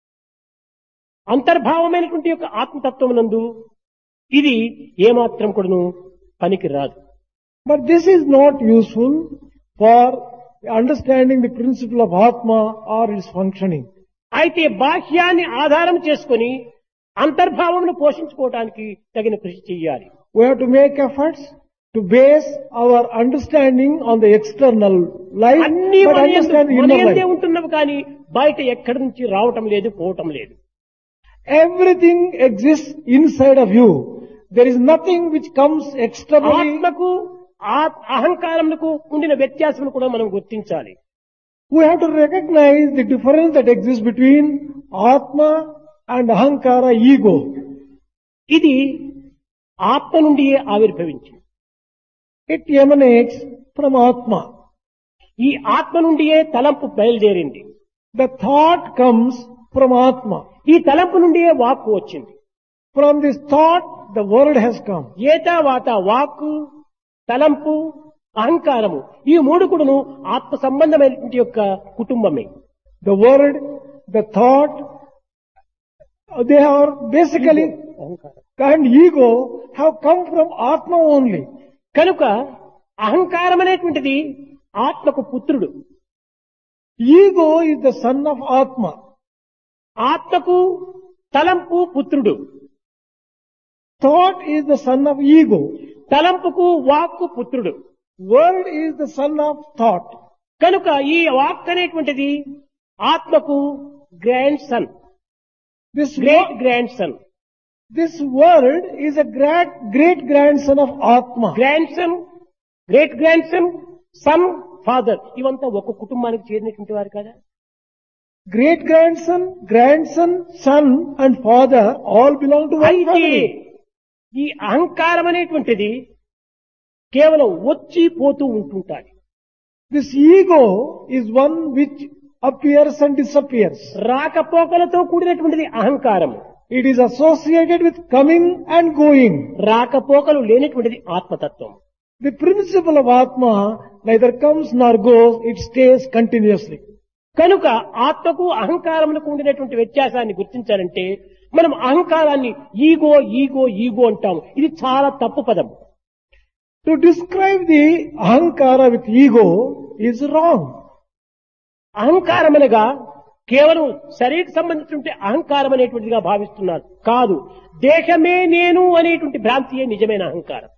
అంతర్భావమైనటువంటి యొక్క ఆత్మతత్వమునందు ఇది ఏమాత్రం కూడాను పనికి రాదు But this is not useful for understanding the principle of Atma or its functioning. అయితే బాహ్యాన్ని ఆధారం చేసుకొని అంతర్భావమును పోషించుకోవటానికి తగిన కృషి చేయాలి We have to make efforts to base our understanding on the external life, అన్ని but మన యందు- understand the మన inner యందే life. ఉంటున్నవి కానీ బయట ఎక్కడి నుంచి రావటం లేదు పోవటం లేదు Everything exists inside of you. There is nothing which comes externally. ఆత్మకు ఆ- అహంకారములకు ఉండిన వ్యత్యాసం కూడా మనం గుర్తించాలి We have to recognize the difference that exists between Atma and Ahankara, ego. ఇది ఆత్మ నుండియే ఆవిర్భవించింది It emanates from Atma. ఈ ఆత్మ నుండియే తలంపు బయలుదేరింది The thought comes from Atma. ఈ తలంపు నుండియే వాక్కు వచ్చింది From this thought, the word has come. ఏతా వాత వాక్కు తలంపు అహంకారము ఈ మూడు కూడాను ఆత్మ సంబంధమైనటువంటి యొక్క కుటుంబమే The word, the thought, they are basically, అహంకారం and ego have come from Atma only. కనుక అహంకారం అనేటువంటిది ఆత్మకు పుత్రుడు Ego is the son of Atma. ఆత్మకు తలంపు పుత్రుడు Thought is the son of ego. తలంపుకు వాక్కు పుత్రుడు Word is the son of thought. కనుక ఈ వాక్ అనేటువంటిది ఆత్మకు grandson This great wo- grandson this word is a great great grandson of Atma. Grandson great grandson son father ఇవంతా ఒక కుటుంబానికి చేరినటువంటి వారు కదా Great grandson, grandson, son and father all belong to one అయితే family. ఈ అహంకారం అనేటువంటిది కేవలం వచ్చి పోతూ ఉంటుంటాయి This ego is one which appears and disappears. రాకపోకలతో కూడినటువంటిది అహంకారం It is associated with coming and going. రాకపోకలు లేనటువంటిది ఆత్మతత్వం The principle of Atma neither comes nor goes, it stays continuously. కనుక ఆత్మకు అహంకారములకు ఉండినటువంటి వ్యత్యాసాన్ని గుర్తించాలంటే మనం అహంకారాన్ని ఈగో ఈగో ఈగో అంటాం ఇది చాలా తప్పు పదం To describe the Ahankara with ego is wrong. అహంకారం అనగా కేవలం శరీరకు సంబంధించినటువంటి అహంకారం అనేటువంటిదిగా భావిస్తున్నారు కాదు దేశమే నేను అనేటువంటి భ్రాంతియే నిజమైన అహంకారం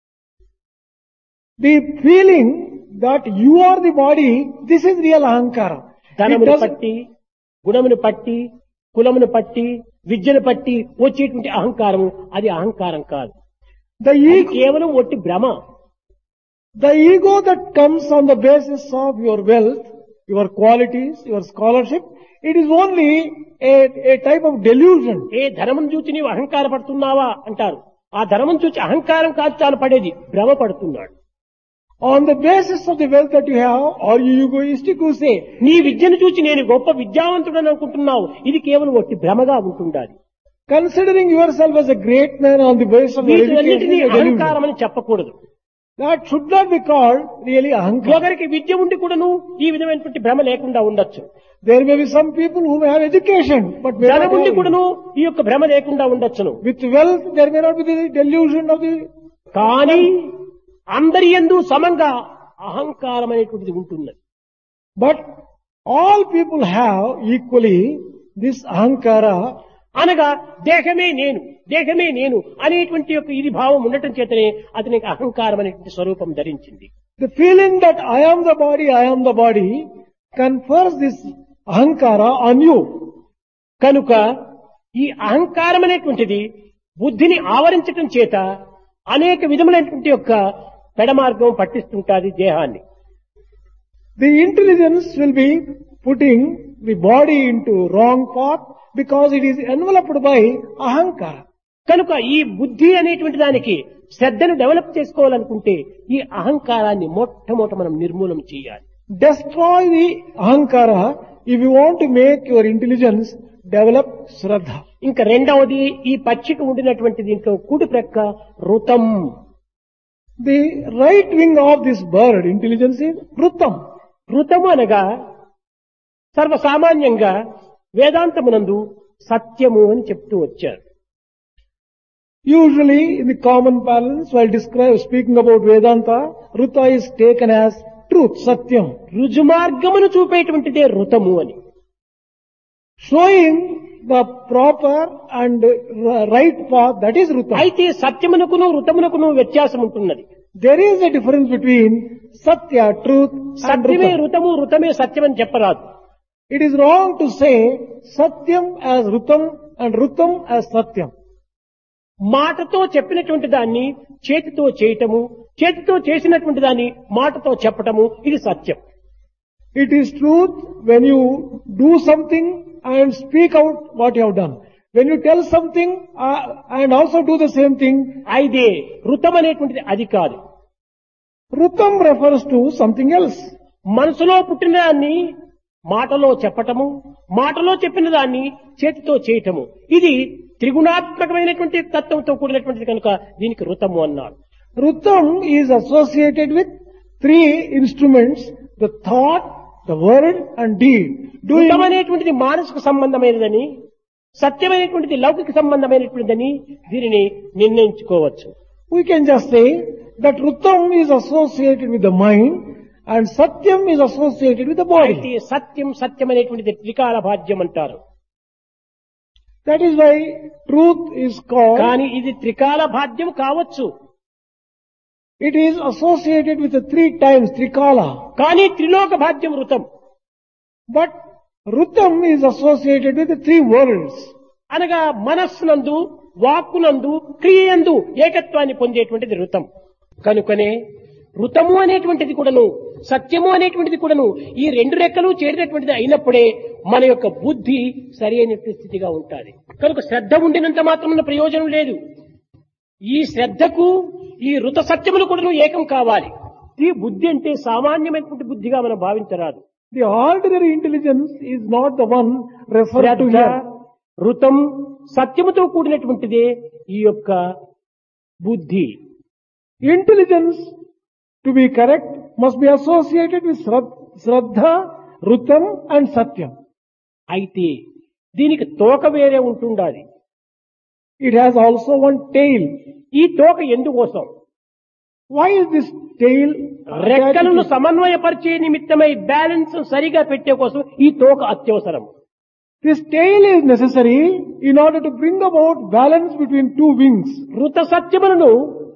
The feeling that you are the body, this is real Ahankara. It ధనమును doesn't, పట్టి గుణమును పట్టి కులమును పట్టి విద్యను పట్టి వచ్చేటువంటి అహంకారము అది అహంకారం కాదు the ఇది ego, కేవలం ఒట్టి భ్రమ the ego that comes on the basis of your wealth, your qualities, your scholarship, it is only a, a type of delusion. ఏ ధనమును చూచి నీవు అహంకార పడుతున్నావా అంటారు ఆ ధనమును చూచి అహంకారం కాదు చాలు పడేది భ్రమ పడుతున్నాడు On the basis of the wealth that you have, are you egoistic who say, నీ విద్యను చూచి నేను గొప్ప విద్యావంతుడని అనుకుంటున్నావు ఇది కేవలం ఒట్టి భ్రమగా ఉంటుండాలి considering yourself as a great man on the basis of your education, వీటిలన్నిటినీ is a delusion. అహంకారం అని చెప్పకూడదు That should not be called really Ahankara. ఒకరికి విద్య ఉండి కూడాను ఈ విధమైనటువంటి భ్రమ లేకుండా ఉండొచ్చు There may be some people who may have education, but may not ధనం ఉండి have- కూడాను ఈ యొక్క భ్రమ లేకుండా ఉండొచ్చును with wealth there may not be the delusion of the కానీ అందరి ఎందు సమంగా అహంకారం అనేటువంటిది ఉంటున్నది But all people have equally this ahankara. అనగా దేహమే నేను దేహమే నేను అనేటువంటి యొక్క ఇది భావం ఉండటం చేతనే అతనికి అహంకారం అనేటువంటి స్వరూపం ధరించింది The feeling that I am the body, I am the body confers this ahankara on you. కనుక ఈ అహంకారం అనేటువంటిది బుద్ధిని ఆవరించటం చేత అనేక విధములైనటువంటి యొక్క పెడమార్గం పట్టిస్తుంటాది దేహాన్ని The intelligence will be putting the body into wrong path because it is enveloped by ahankara. కనుక ఈ బుద్ధి అనేటువంటి దానికి శ్రద్ధను డెవలప్ చేసుకోవాలనుకుంటే ఈ అహంకారాన్ని మొట్టమొదట మనం నిర్మూలన చేయాలి Destroy the ahankara if you want to make your intelligence develop shraddha. ఇంకా రెండవది ఈ పక్షికి ఉండినటువంటి దీంట్లో కుడి ప్రక్క ఋతం The right wing of this bird, intelligence is Rutam. ఋతము అనగా సర్వసామాన్యంగా వేదాంతమునందు సత్యము అని చెప్తూ వచ్చారు Usually in the common parlance while describe, speaking about Vedanta, Ruta is taken as truth, Satyam. రుజుమార్గమును చూపేటువంటిదే ఋతము అని Showing the proper and r- right path, that is Ruta. అయితే సత్యమునకును ఋతమునకును వ్యత్యాసం ఉంటున్నది There is a difference between Satya, truth and సత్యమే Rutam. ఋతము ఋతమే సత్యమని చెప్పరాదు It is wrong to say Satyam as Rutam and Rutam as Satyam. మాటతో చెప్పినటువంటి దాన్ని చేతితో చేయటము చేతితో చేసినటువంటి దాన్ని మాటతో చెప్పటము ఇది సత్యం It is truth when you do something and speak out what you have done. When you tell something uh, and also do the same thing, అయితే ఋతం అనేటువంటిది అది కాదు Rutam refers to something else. మనసులో పుట్టిన దాన్ని మాటలో చెప్పటము మాటలో చెప్పిన దాన్ని చేతితో చేయటము ఇది త్రిగుణాత్మకమైనటువంటి తత్వంతో కూడినటువంటిది కనుక దీనికి ఋతము అన్నారు Rutam is associated with three instruments, the thought, the word and deed. Doing ఋతం అనేటువంటిది మానసిక సంబంధమైనదని సత్యమైనటువంటిది లౌకిక సంబంధమైనటువంటిదని దీనిని నిర్ణయించుకోవచ్చు We can just say that Rutam is associated with the mind and Satyam is associated with the అయితే body. సత్యం సత్యం అనేటువంటిది త్రికాల భాగ్యం అంటారు That is why truth is called, కానీ ఇది త్రికాల భాగ్యం కావచ్చు it is associated with the three times, Trikala. కానీ త్రిలోక భాగ్యం ఋతం But Rutam is associated with the three worlds. అనగా మనస్సునందు వాక్కునందు క్రియందు ఏకత్వాన్ని పొందేటువంటిది ఋతం కనుకనే ఋతము అనేటువంటిది కూడాను సత్యము అనేటువంటిది కూడాను ఈ రెండు రెక్కలు చేరినటువంటిది అయినప్పుడే మన యొక్క బుద్ధి సరి అయినటువంటి స్థితిగా ఉంటుంది కనుక శ్రద్ధ ఉండినంత మాత్రం ప్రయోజనం లేదు ఈ శ్రద్ధకు ఈ ఋత సత్యములు కూడాను ఏకం కావాలి ఈ బుద్ధి అంటే సామాన్యమైనటువంటి బుద్ధిగా మనం భావించరాదు The ordinary intelligence is not the one referred to Shraddha here. ఋతం సత్యముతో కూడినటువంటిదే ఈ యొక్క బుద్ధి Intelligence, to be correct, must be associated with Shrad- Shraddha, Rutam and Satyam. అయితే దీనికి తోక వేరే ఉంటుండాలి It has also one tail. ఈ తోక ఎందుకోసం Why is this tail? రెక్కలను attached to- సమన్వయపరిచే నిమిత్తమై బ్యాలెన్స్ సరిగా పెట్టే కోసం ఈ తోక అత్యవసరం This tail is necessary in order to bring about balance between two wings. ఋత సత్యములను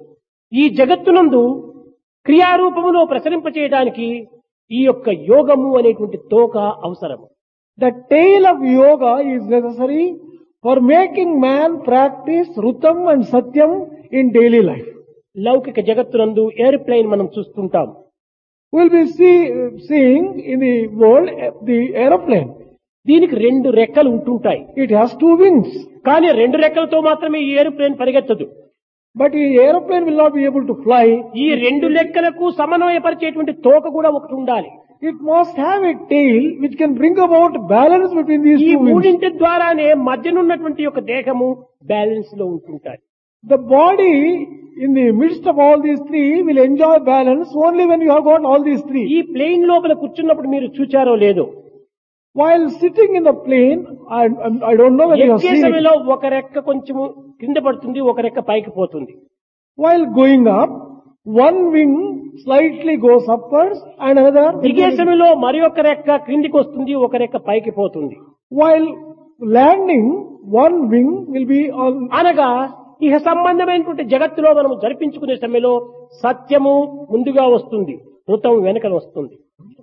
ఈ జగత్తునందు క్రియారూపములో ప్రసరింపచేయడానికి ఈ యొక్క యోగము అనేటువంటి తోక అవసరము The tail of yoga is necessary for making man practice Rutam and Satyam in daily life. లౌకిక జగత్తునందు ఎయిర్ప్లేన్ మనం చూస్తుంటాం We'll be see, seeing in the world eh, the aeroplane. దీనికి రెండు రెక్కలు ఉంటుంటాయి It has two wings. కానీ రెండు రెక్కలతో మాత్రమే ఈ ఏరోప్లేన్ పరిగెత్తదు But the aeroplane will not be able to fly. ఈ రెండు లెక్కలకు సమన్వయపరిచేటువంటి తోక కూడా ఒకటి ఉండాలి It must have a tail which can bring about balance between these ఈ two wings. మూడింటి ద్వారానే మధ్యనున్నటువంటి యొక్క దేహము బ్యాలెన్స్ లో ఉంటుంటాయి The body in the midst of all these three will enjoy balance only when you have got all these three. ఈ plane లోపల కూర్చున్నప్పుడు మీరు చూచారో లేదో While sitting in the plane, I, I'm- I don't know whether you have ఎక్కే seen it. సమయంలో ఒక రెక్క కొంచెము కింద పడుతుంది ఒక రెక్క పైకి పోతుంది While going up, one wing slightly goes upwards and another. will దిగే be- సమయంలో మరి ఒక రెక్క క్రిందికి వస్తుంది ఒక రెక్క పైకి పోతుంది While landing, one wing will be on. అనగా ఇహ సంబంధమైనటువంటి జగత్తులో మనం జరిపించుకునే సమయంలో సత్యము ముందుగా వస్తుంది ఋతం వెనకన వస్తుంది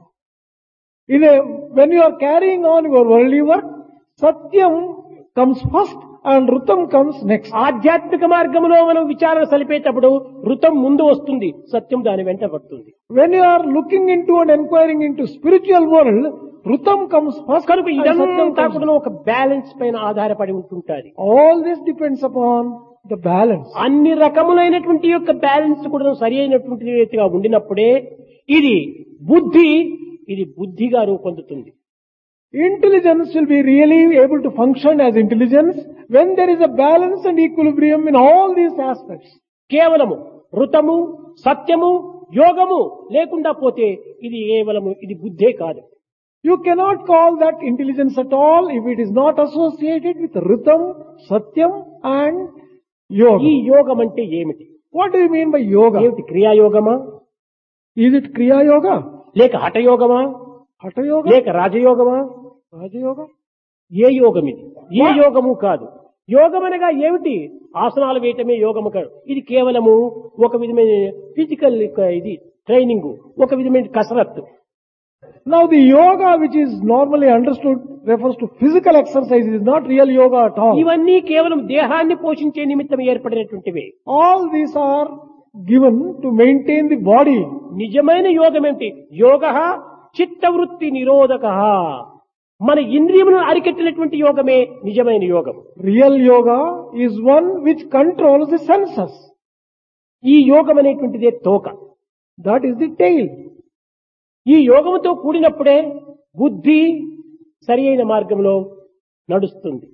In a, when you are carrying on your worldly work, Satyam comes first and Rutam comes next. ఆధ్యాత్మిక మార్గంలో మనం విచారణ సలిపేటప్పుడు ఋతం ముందు వస్తుంది సత్యం దాని వెంట పడుతుంది When you are looking into and inquiring into spiritual world, Rutam comes first కనుక and Satyam ఇదంతా comes కూడా ఒక బ్యాలెన్స్ పైన ఆధారపడి ఉంటుంటాది All this depends upon the balance. అన్ని రకములైనటువంటి యొక్క బ్యాలెన్స్ కూడా సరి అయినటువంటి రీతిగా ఉండినప్పుడే ఇది బుద్ధి ఇది బుద్ధిగా రూపొందుతుంది Intelligence will be really able to function as intelligence when there is a balance and equilibrium in all these aspects. కేవలము ఋతము సత్యము యోగము లేకుండా పోతే ఇది కేవలము ఇది బుద్ధే కాదు You cannot call that intelligence at all if it is not associated with Ritam, Satyam and ఈ Yoga. యోగం అంటే ఏమిటి What do you mean by yoga? ఏమిటి క్రియాయోగమా Is it Kriya Yoga? లేక హఠయోగమా Hatha Yoga? లేక రాజయోగమా Raja Yoga? ఏ యోగం ఇది ఏ యోగము కాదు యోగం అనగా ఏమిటి ఆసనాలు వేయటమే యోగము కాదు ఇది కేవలము ఒక విధమైన ఫిజికల్ ఇది ట్రైనింగ్ ఒక విధమైన కసరత్తు Now the yoga which is normally understood refers to physical exercise. It is not real yoga at all. ఇవన్నీ కేవలం దేహాన్ని పోషించే నిమిత్తం ఏర్పడినటువంటివే All these are given to maintain the body. నిజమైన యోగం ఏమిటి యోగ చిత్తవృత్తి నిరోధక మన ఇంద్రియములను అరికెట్టినటువంటి యోగమే నిజమైన యోగం Real yoga is one which controls the senses. ఈ యోగం అనేటువంటిదే తోక That is the tail. ఈ యోగముతో కూడినప్పుడే బుద్ధి సరి అయిన మార్గంలో నడుస్తుంది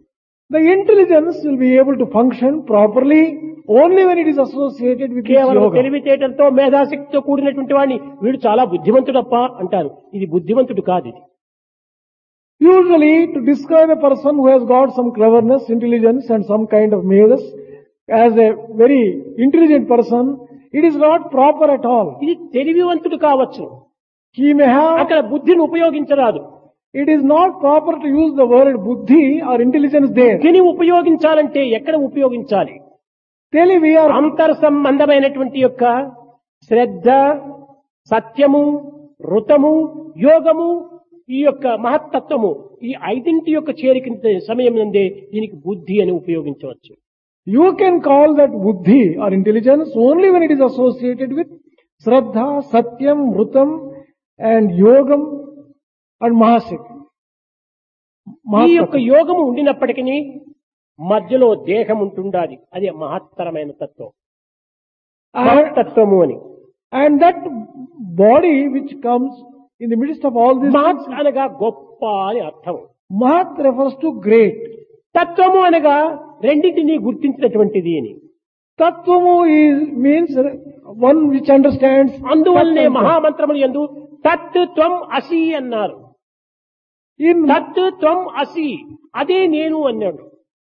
The intelligence will be able to function properly only when it is associated with this కేవలం yoga. తెలివితేటలతో మేధాశక్తితో కూడినటువంటి వాడిని వీడు చాలా బుద్ధిమంతుడప్ప అంటారు ఇది బుద్ధిమంతుడు కాదు ఇది Usually, to describe a person who has got some cleverness, intelligence and some kind of meanness as a very intelligent person, it is not proper at all. ఇది తెలివివంతుడు కావచ్చు He may have, అక్కడ బుద్ధిని ఉపయోగించరాదు it is not proper to use the word buddhi or intelligence there. బుద్ధిని ఉపయోగించాలంటే ఎక్కడ ఉపయోగించాలి Telivi or అంతర్ సంబంధమైనటువంటి యొక్క శ్రద్ధ సత్యము ఋతము యోగము ఈ యొక్క మహత్తత్వము ఈ ఐదింటి యొక్క చేరిక సమయం నుండే దీనికి బుద్ధి అని ఉపయోగించవచ్చు you can call that buddhi or intelligence only when it is associated with Shraddha, Satyam, Vrutam and Yogam and Mahasik. ఈ యొక్క యోగము ఉండినప్పటికీ మధ్యలో దేహం ఉంటుండాలి అది మహత్తరమైన తత్వం And, మహత్తత్వము అని and that body which comes in the midst of all this, మహత్ అనగా గొప్ప అని అర్థం Mahat refers to great. తత్వము అనగా రెండింటినీ గుర్తించినటువంటిది అని Tattvamu is, means one which understands. అందువల్లనే Tattvam. మహామంత్రములు ఎందు తత్ త్వం అసి అన్నారు In, తత్ త్వం అసి అదే నేను అన్నాడు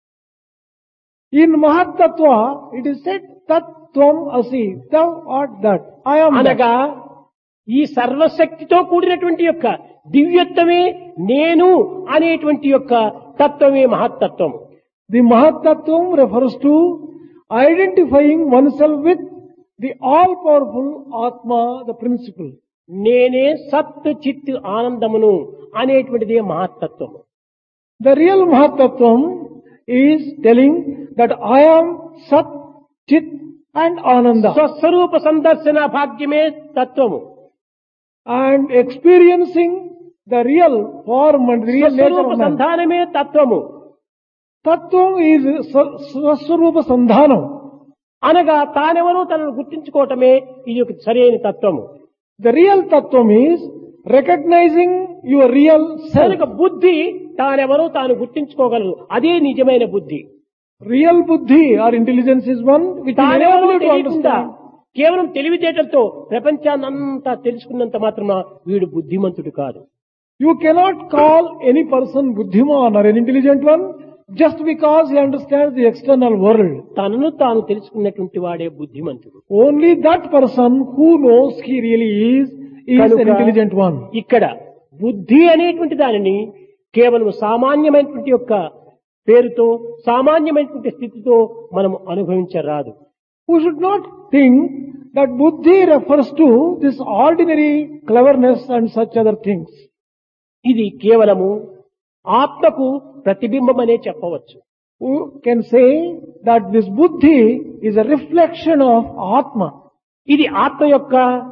in Mahat Tattva, it is said, Tat Tvam Asi, thou art that. I am that. అనగా ఈ సర్వశక్తితో కూడినటువంటి యొక్క దివ్యత్వమే నేను అనేటువంటి యొక్క తత్వమే మహత్తత్వము The Mahat Tattvam refers to identifying oneself with the all-powerful Atma, the principle. నేనే సత్ చిత్ ఆనందమును అనేటువంటిదే మహత్తత్వము The real Mahat Tattvam is telling that I am Sat, Chit and Ananda. స్వస్వరూప సందర్శన భాగ్యమే తత్వము And experiencing the real form and the real nature స్వస్వరూప of man. సంధానమే తత్వము Tattvam is Swa- Swaswarupa Sandhanam. అనగా తానెవరో తనను గుర్తించుకోవటమే ఇది ఒక సరైన తత్వము The real Tattvam is recognizing your real కనుక self. బుద్ధి తానెవరో తాను గుర్తించుకోగలదు అదే నిజమైన బుద్ధి Real Buddhi or intelligence is one which is తానెవరో able to తెలియకుండా understand. కేవలం తెలివితేటలతో ప్రపంచాన్నంతా తెలుసుకున్నంత మాత్రమే వీడు బుద్ధిమంతుడు కాదు You cannot call any person Buddhiman or an intelligent one just because he understands the external world. తనను తాను తెలుసుకున్నటువంటి వాడే బుద్ధిమంతుడు Only that person who knows he really is, is an కనుక intelligent one. ఇక్కడ బుద్ధి అనేటువంటి దానిని కేవలం సామాన్యమైనటువంటి యొక్క పేరుతో సామాన్యమైనటువంటి స్థితితో మనం అనుభవించరాదు We should not think that Buddhi refers to this ordinary cleverness and such other things. ఇది కేవలము ఆత్మకు ప్రతిబింబం అనే చెప్పవచ్చు We can say that this Buddhi is a reflection of Atma. ఇది ఆత్మ యొక్క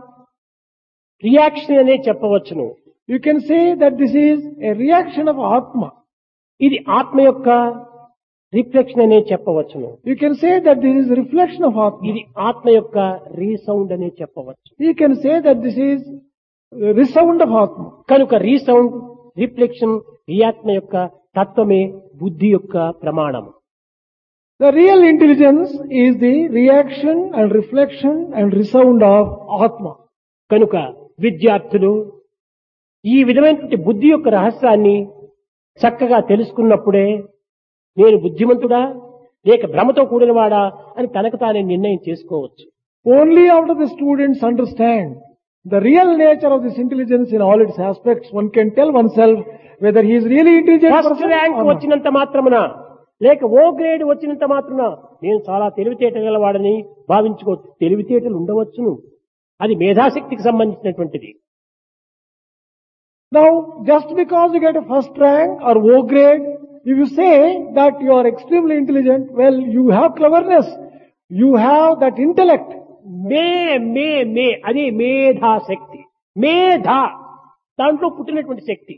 రియాక్షన్ అనే చెప్పవచ్చును You can say that this is a reaction of Atma. ఇది ఆత్మ యొక్క రిఫ్లెక్షన్ అనే చెప్పవచ్చును You can say that this is a reflection of Atma. ఇది ఆత్మ యొక్క రీసౌండ్ అనే చెప్పవచ్చు You can say that this is a resound of Atma. కనుక రీసౌండ్ రిఫ్లెక్షన్ ఈ ఆత్మ యొక్క తత్వమే బుద్ధి యొక్క ప్రమాణం The real intelligence is the reaction and reflection and resound of Atma. కనుక విద్యార్థులు ఈ విధమైనటువంటి బుద్ధి యొక్క రహస్యాన్ని చక్కగా తెలుసుకున్నప్పుడే నేను బుద్ధిమంతుడా లేక భ్రమతో కూడినవాడా అని తనకు తానే నిర్ణయం చేసుకోవచ్చు Only after the students understand the real nature of this intelligence in all its aspects, one can tell oneself whether he is really intelligent first person rank or not. వచ్చినంత మాత్రమున లేక ఓ గ్రేడ్ వచ్చినంత మాత్రమున నేను చాలా తెలివితేట గలవాడని భావించుకోవచ్చు తెలివితేటలు ఉండవచ్చును అది మేధాశక్తికి సంబంధించినటువంటిది Now, just because you get a first rank or O grade, if you say that you are extremely intelligent, well, you have cleverness, you have that intellect. మే మే మే అది మేధాశక్తి మేధా దాంట్లో పుట్టినటువంటి శక్తి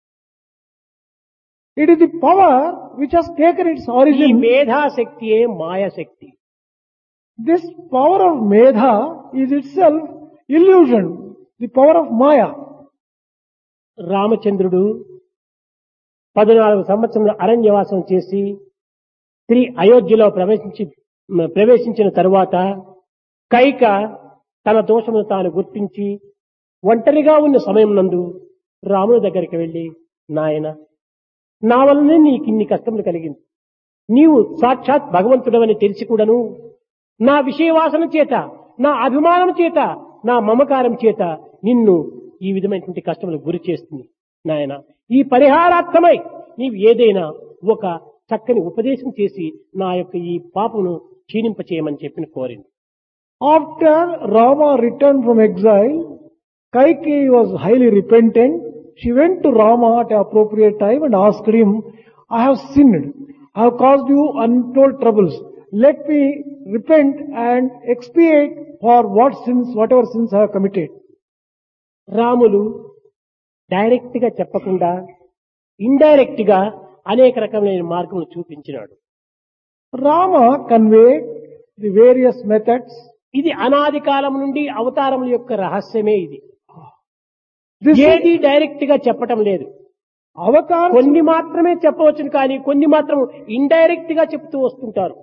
It is the power which has taken its ఈ origin. మేధాశక్తియే మాయాశక్తి This power of Medha is itself illusion, the power of Maya. రామచంద్రుడు పద్నాలుగు సంవత్సరముల అరణ్యవాసం చేసి శ్రీ అయోధ్యలో ప్రవేశించి ప్రవేశించిన తరువాత కైక తన దోషమును తాను గుర్తించి ఒంటరిగా ఉన్న సమయం నందు రాముని దగ్గరికి వెళ్లి నాయన నా వల్లనే నీకు ఇన్ని కష్టములు కలిగింది నీవు సాక్షాత్ భగవంతుడవని తెలిసి కూడాను నా విషయవాసన చేత నా అభిమానం చేత నా మమకారం చేత నిన్ను ఈ విధమైనటువంటి కష్టములకు గురి చేస్తుంది నాయన ఈ పరిహారార్థమై నీవు ఏదైనా ఒక చక్కని ఉపదేశం చేసి నా యొక్క ఈ పాపను క్షీణింపచేయమని చెప్పిన కోరింది After Rama returned from exile, Kaikeyi was highly repentant. She went to Rama at an appropriate time and asked him, I have sinned. I have caused you untold troubles. Let me repent and expiate for what sins, whatever sins I have committed. Ramulu direct గా చెప్పకుండా indirect గా అనేక రకమైన మార్గములు చూపించినాడు Rama conveyed the various methods. ఇది అనాది కాలం నుండి అవతారముల యొక్క రహస్యమే ఇది This is ఏది డైరెక్ట్ గా చెప్పటం లేదు avatars. కొన్ని మాత్రమే చెప్పవచ్చును కానీ కొన్ని మాత్రం ఇండైరెక్ట్ గా చెప్తూ వస్తుంటారు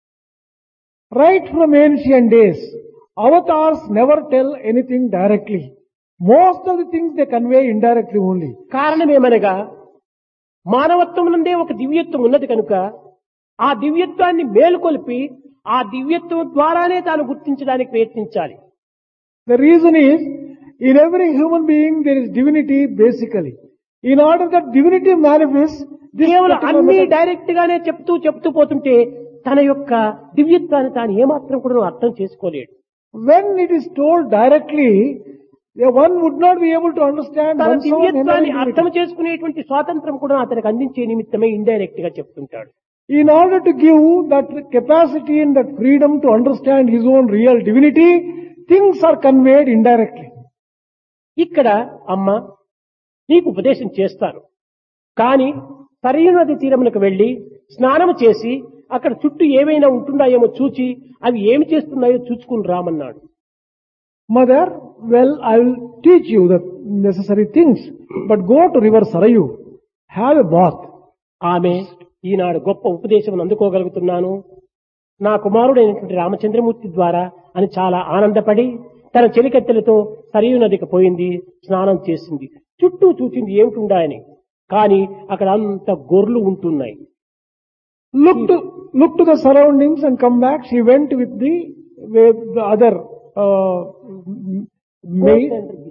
Right from ancient days, avatars never tell anything directly. Most of the things they convey indirectly only. కారణమేమనగా మానవత్వం నుండే ఒక దివ్యత్వం ఉన్నది కనుక ఆ దివ్యత్వాన్ని మేలుకొల్పి ఆ దివ్యత్వం ద్వారానే తాను గుర్తించడానికి ప్రయత్నించాలి The reason is, in every human being there is divinity basically. In order that divinity manifests, this కేవలం particular అన్ని method- డైరెక్ట్ గానే చెప్తూ చెప్తూ పోతుంటే తన యొక్క దివ్యత్వాన్ని తాను ఏమాత్రం కూడా అర్థం చేసుకోలేడు when it is told directly, the one would not be able to understand తన one's own దివ్యత్వాన్ని inner అర్థం divinity. చేసుకునేటువంటి స్వాతంత్రం కూడా అతనికి అందించే నిమిత్తమే ఇండైరెక్ట్ గా చెప్తుంటాడు In order to give that capacity and that freedom to understand his own real divinity, things are conveyed indirectly. ఇక్కడ అమ్మ నీకు ఉపదేశం చేస్తాను కానీ సరైన నది తీరమునకు వెళ్లి స్నానము చేసి అక్కడ చుట్టూ ఏమైనా ఉంటున్నాయేమో చూచి అవి ఏమి చేస్తున్నాయో చూసుకుని రామన్నాడు Mother, well, I will teach you the necessary things, but go to river Sarayu, have a bath. ఆమె ఈనాడు గొప్ప ఉపదేశం అందుకోగలుగుతున్నాను నా కుమారుడైనటువంటి రామచంద్రమూర్తి ద్వారా అని చాలా ఆనందపడి తన చెలికత్తెలతో సరియు నదికి పోయింది స్నానం చేసింది చుట్టూ చూసింది ఏమిటుండాయని కానీ అక్కడ అంత గొర్రెలు ఉంటున్నాయి Look to, look to the surroundings and come back. She went with the, with the other, uh, maid.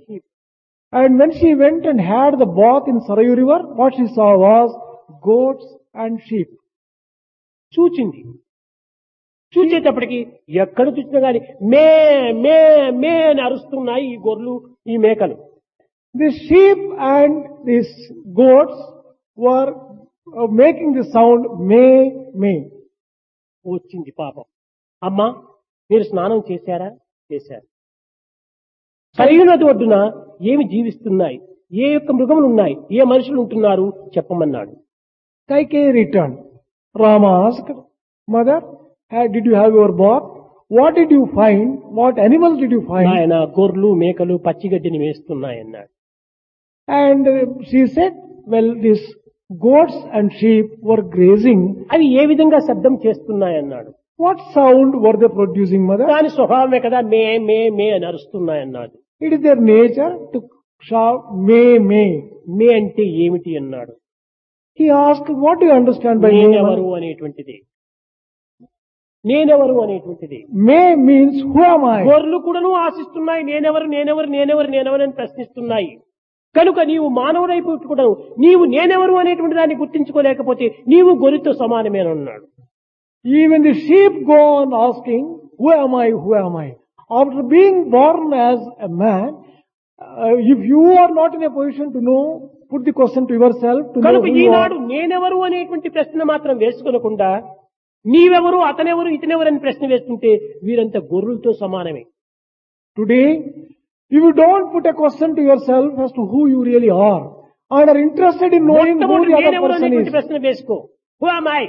And when she went and had the bath in Sarayu river, what she saw was goats and sheep. చూచింది చూచేటప్పటికి ఎక్కడ చూసినా గాని మే మే మే అని అరుస్తున్నాయి ఈ గొర్రెలు ఈ మేకలు The sheep and these goats were uh, making the sound may, may. వచ్చింది పాపం అమ్మా మీరు స్నానం చేశారా చేశారు సరైన నది ఒడ్డున ఏమి జీవిస్తున్నాయి ఏ యొక్క మృగములు ఉన్నాయి ఏ మనుషులు ఉంటున్నారు చెప్పమన్నాడు Kaikeyi returned. Rama asked, Mother, ha- did you have your bath? What did you find? What animals did you find? ఆయన గొర్రెలు మేకలు పచ్చిగడ్డిని వేస్తున్నాయి అన్నాడు And uh, she said, well, these goats and sheep were grazing. అవి ఏ విధంగా శబ్దం చేస్తున్నాయి అన్నాడు What sound were they producing, mother? దాని స్వభావమే కదా మే మే మే అని అరుస్తున్నాయి అన్నాడు It is their nature to shout, may, may. మే అంటే ఏమిటి అన్నాడు He asked, what do you understand by may? నేనెవరు mother? అనేటువంటిది నేనెవరు అనేటువంటిది May means, who am I? గొర్రెలు కూడాను ఆశిస్తున్నాయి నేనెవరు నేనెవరు నేనెవరు నేనెవరు అని ప్రశ్నిస్తున్నాయి కనుక నీవు మానవుడైపు కూడా నీవు నేనెవరు అనేటువంటి దాన్ని గుర్తించుకోలేకపోతే నీవు గొర్రెతో సమానమేనన్నాడు Even the sheep go on asking, who am I, who am I? After being born as a man, uh, if you are not in a position to know, put the question to yourself to know కనుక who you Eenadu are. నేనెవరు అనేటువంటి ప్రశ్న మాత్రం వేసుకోనకుండా నీవెవరు అతనెవరు ఇతనెవరు అని ప్రశ్న వేస్తుంటే వీరంతా గొర్రెలతో సమానమే Today, if you don't put a question to yourself as to who you really are, and are interested in knowing who మొట్టమొదటి the other నేనెవరు person అనేటువంటి is, ప్రశ్న వేసుకో హు అమ్మాయి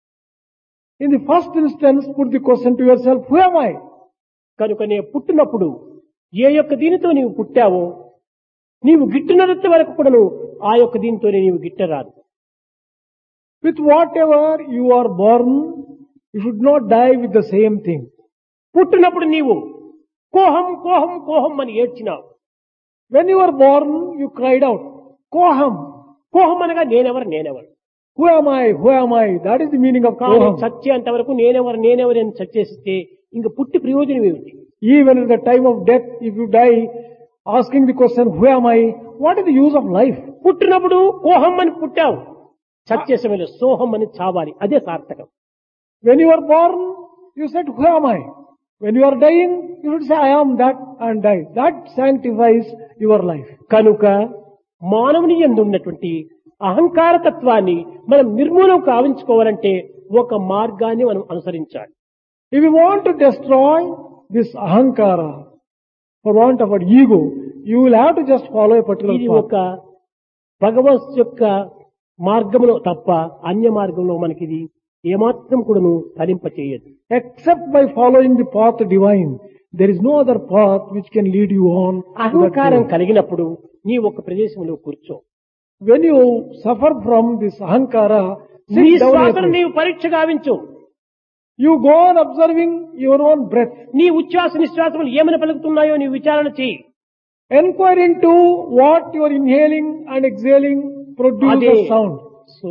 in the first instance, put the question to yourself, who am I? కనుక నేను పుట్టినప్పుడు ఏ యొక్క దీనితో నీవు పుట్టావో నీవు గిట్టునంత వరకు కూడాను ఆ యొక్క దీనితోనే నీవు గిట్టరాదు With whatever you are born, you should not die with the same thing. పుట్టినప్పుడు నీవు కోహం కోహం కోహం అని ఏడ్చినావు When you were born, you cried out, Koham, కోహం అనగా నేనెవరు నేనెవరు who am I, who am I? That is the meaning of కానీ Koham. చచ్చేంత వరకు నేనెవరు నేనెవరు అని చచ్చేస్తే ఇంక పుట్టి ప్రయోజనం ఏమిటి Even at the time of death, if you die asking the question, who am I? What is the use of life? పుట్టినప్పుడు కోహం అని పుట్టావు చచ్చే సమయంలో సోహం అని చావాలి అదే సార్థకం When you were born, you said, who am I? When you are dying, you should say, I am that and die. That sanctifies your life. కనుక మానవుని ఎందు ఉన్నటువంటి అహంకార తత్వాన్ని మనం నిర్మూలం కావించుకోవాలంటే ఒక మార్గాన్ని మనం అనుసరించాలి If you want to destroy this ahankara, for want of an ego, you will have to just follow a particular ఇది path. ఒక భగవత్ యొక్క మార్గంలో తప్ప అన్య మార్గంలో మనకి ఇది ఏమాత్రం కూడాను ఫలింప చేయదు Except by following the path divine, there is no other path which can lead you on. to that అహంకారం goal. కలిగినప్పుడు నీ ఒక ప్రదేశంలో కూర్చో When you suffer from this ahankara, నీ sit down in a శ్వాసను place. నీవు పరీక్ష గావించు You go on observing your own breath. నీ ఉచ్ఛ్వాస నిశ్వాసములు ఏమని పలుకుతున్నాయో నీవు విచారణ చేయి Enquire into what you are inhaling and exhaling produce అదే a sound. సో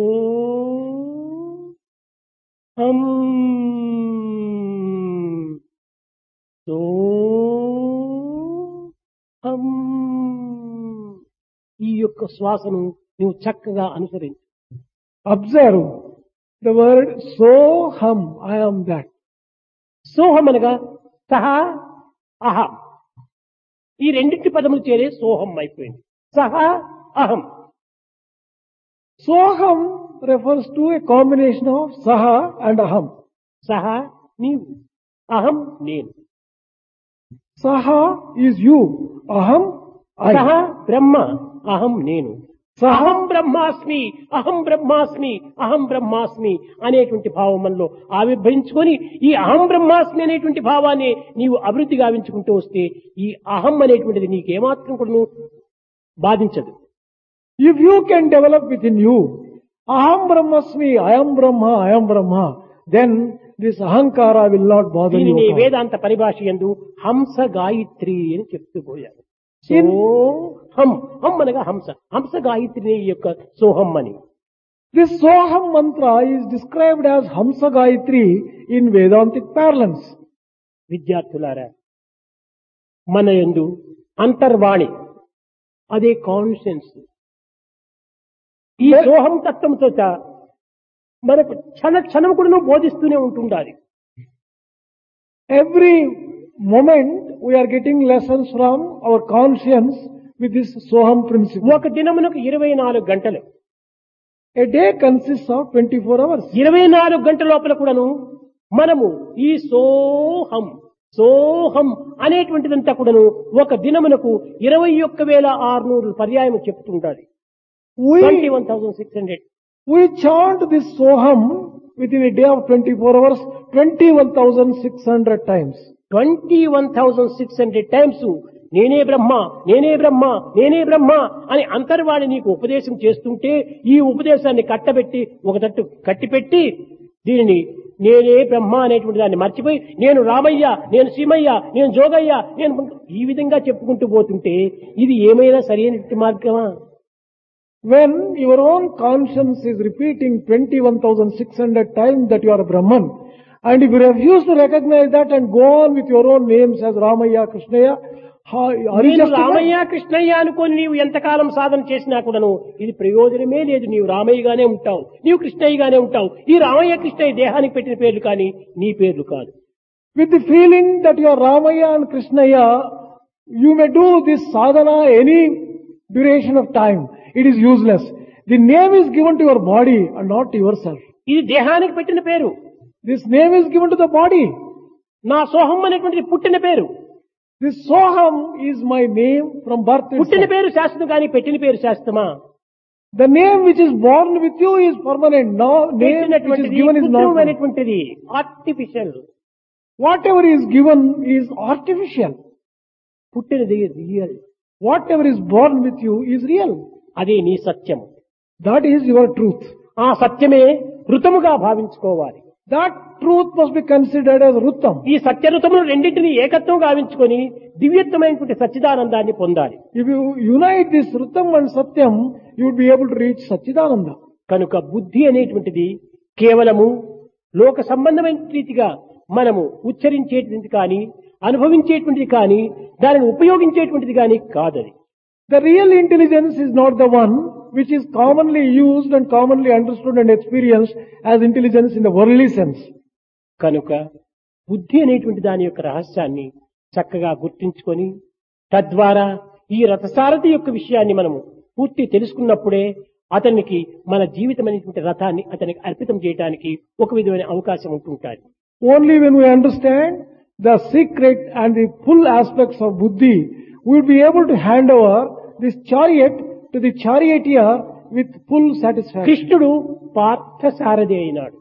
హం సో హం ఈ యొక్క శ్వాసను నువ్వు చక్కగా అనుసరించు Observe the word soham, I am that. సోహం అనగా సహ అహం ఈ రెండింటి పదములు చేరే సోహం అయిపోయింది సహ అహం Soham refers to a combination of saha and aham. సహ నీవు అహం నేను Saha is you, aham సహ I. బ్రహ్మ అహం నేను Saha అహం బ్రహ్మాస్మి అహం బ్రహ్మాస్మి అహం బ్రహ్మాస్మి అనేటువంటి భావం మనలో ఆవిర్భవించుకొని ఈ అహం బ్రహ్మాస్మి అనేటువంటి భావాన్ని నీవు అభివృద్ధి గావించుకుంటూ వస్తే ఈ అహం అనేటువంటిది నీకేమాత్రం కూడా బాధించదు If you can develop within you, aham brahmasmi, I am Brahma, I am Brahma, then this ahankara will not bother దీనిని you. at all. వేదాంత పరిభాష ఎందు హంస గాయత్రి అని చెప్తూ పోయారు In- హం హం అనగా హంస హంస గాయత్రి యొక్క సోహం అని This Soham mantra is described as Hamsa Gayatri in Vedantic parlance. విద్యార్థులారా మన యందు అంతర్వాణి అదే కాన్షియన్స్ ఈ సోహం తత్వంతో మనకు క్షణ క్షణం కూడా బోధిస్తూనే ఉంటుండాలి Every moment we are getting lessons from our conscience with this Soham principle. ఒక దినమునకు ఇరవై నాలుగు గంటలు A day consists of 24 hours. ఇరవై నాలుగు గంటల లోపల కూడాను మనము ఈ సోహం సోహం అనేటువంటిదంతా కూడాను ఒక దినమునకు ఇరవై ఒక్క వేల ఆరునూరు పర్యాయం చెప్తుండాలి twenty We, one thousand six hundred we chant this Soham within a day of 24 hours 21,600 times. Twenty one thousand six hundred times నేనే బ్రహ్మ నేనే బ్రహ్మ నేనే బ్రహ్మ అని అంతర్వాణి నీకు ఉపదేశం చేస్తుంటే ఈ ఉపదేశాన్ని కట్టబెట్టి ఒక తట్టు కట్టిపెట్టి దీనిని నేనే బ్రహ్మ అనేటువంటి దాన్ని మర్చిపోయి నేను రామయ్య నేను సీమయ్య నేను జోగయ్య నేను ఈ విధంగా చెప్పుకుంటూ పోతుంటే ఇది ఏమైనా సరైనటువంటి మార్గమా When your own conscience is repeating 21,600 times that you are a Brahman, and if you refuse to recognize that and go on with your own names as Ramaya, Krishnaya, how, are you నేను just Ramayya Krishnaiah అనుకొని నీవు ఎంతకాలం సాధన చేసినా కూడాను ఇది ప్రయోజనమే లేదు నీవు రామయ్యగానే ఉంటావు నీవు కృష్ణయ్యగానే ఉంటావు ఈ రామయ్య కృష్ణయ్య దేహానికి పెట్టిన పేర్లు కానీ నీ పేర్లు కాదు with the feeling that you are Ramaya and Krishnaya, you may do this sadhana any duration of time. It is useless. The name is given to your body and not to yourself. ఇది దేహానికి పెట్టిన పేరు This name is given to the body. నా సోహం అనేటువంటిది పుట్టిన పేరు This Soham is my name from birth పుట్టిన itself. పేరు శాశ్వతం కానీ పెట్టిన పేరు శాశ్వతమా The name which is born with you is permanent. No name which is పెట్టినటువంటిది given is not. permanent. కృత్రిమమైనటువంటిది artificial Whatever is given is artificial. పుట్టినది real Whatever is born with you is real. అదే నీ సత్యం That is your truth. ఆ సత్యమే ఋతముగా భావించుకోవాలి That truth must be considered as Rutam. ఈ సత్యఋతములు రెండింటిని ఏకత్వం గావించుకొని దివ్యత్వమైనటువంటి సచ్చిదానందాన్ని పొందాలి If you unite this Rutam and Satyam, you would be able to reach Satchidananda. కనుక బుద్ధి అనేటువంటిది కేవలము లోక సంబంధమైన రీతిగా మనము ఉచ్చరించేటువంటిది కానీ అనుభవించేటువంటిది కానీ దానిని ఉపయోగించేటువంటిది కానీ కాదది The real intelligence is not the one which is commonly used and commonly understood and experienced as intelligence in the worldly sense. కనుక బుద్ధి అనేటువంటి దాని యొక్క రహస్యాన్ని చక్కగా గుర్తించుకొని తద్వారా ఈ రథసారథి యొక్క విషయాన్ని మనము పూర్తి తెలుసుకున్నప్పుడే అతనికి మన జీవితం అనేటువంటి రథాన్ని అతనికి అర్పితం చేయడానికి ఒక విధమైన అవకాశం ఉంటుంటాది Only when we understand the secret and the full aspects of buddhi, we will be able to hand over this chariot to the charioteer with full satisfaction. కృష్ణుడు పార్థసారథి అయినాడు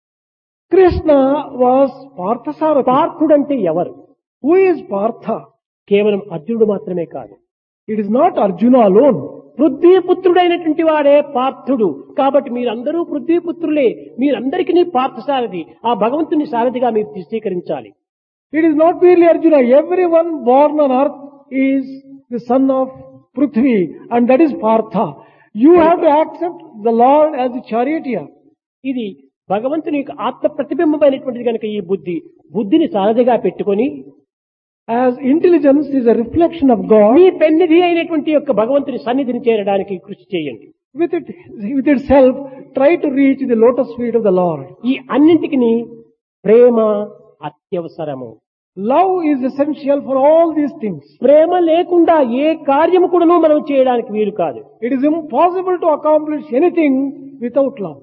Krishna was Parthasarathi. పార్థుడంటే ఎవరు Who is Partha? కేవలం అర్జునుడు మాత్రమే కాదు It is not Arjuna alone. పృథ్వీపుత్రుడైనటువంటి వాడే పార్థుడు కాబట్టి మీరందరూ పృథ్వీపుత్రులే మీరందరికీ పార్థసారథి ఆ భగవంతుని సారథిగా మీరు స్వీకరించాలి It is not merely Arjuna. Everyone born on earth is the son of Prithvi and that is Partha. You have to accept the Lord as the charioteer. ఇది భగవంతుని యొక్క ఆత్మ ప్రతిబింబమైనటువంటిది కనుక ఈ బుద్ధి బుద్ధిని సారథిగా పెట్టుకొని As intelligence is a reflection of God, మీ పెన్నిధి అయినటువంటి యొక్క భగవంతుని సన్నిధిని చేరడానికి కృషి చేయండి with it, with itself, try to reach the lotus feet of the Lord. ఈ అన్నింటికి ప్రేమ అత్యవసరము Love is essential for all these things. ప్రేమ లేకుండా ఏ కార్యము కూడాను మనం చేయడానికి వీలు కాదు It is impossible to accomplish anything without love.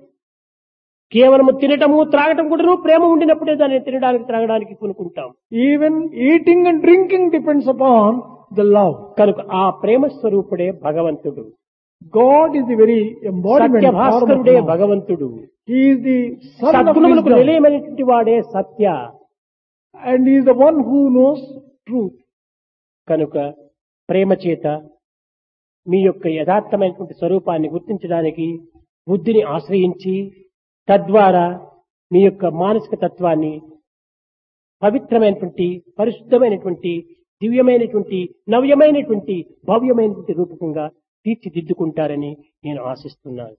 కేవలము తినటము త్రాగటం కూడాను ప్రేమ ఉండినప్పుడే దాన్ని తినడానికి త్రాగడానికి కొనుక్కుంటాం Even eating and drinking depends upon the love. కనుక ఆ ప్రేమ స్వరూపుడే భగవంతుడు God is the very embodiment Satya form of భాస్కరుడే love. భగవంతుడు He is the son of సద్గుణములకు wisdom నిలయమైనటువంటి వాడే సత్య and he is the one who knows truth. కనుక ప్రేమ చేత మీ యొక్క యథార్థమైనటువంటి స్వరూపాన్ని గుర్తించడానికి బుద్ధిని ఆశ్రయించి తద్వారా మీ యొక్క మానసిక తత్వాన్ని పవిత్రమైనటువంటి పరిశుద్ధమైనటువంటి దివ్యమైనటువంటి నవ్యమైనటువంటి భవ్యమైనటువంటి రూపకంగా తీర్చిదిద్దుకుంటారని నేను ఆశిస్తున్నాను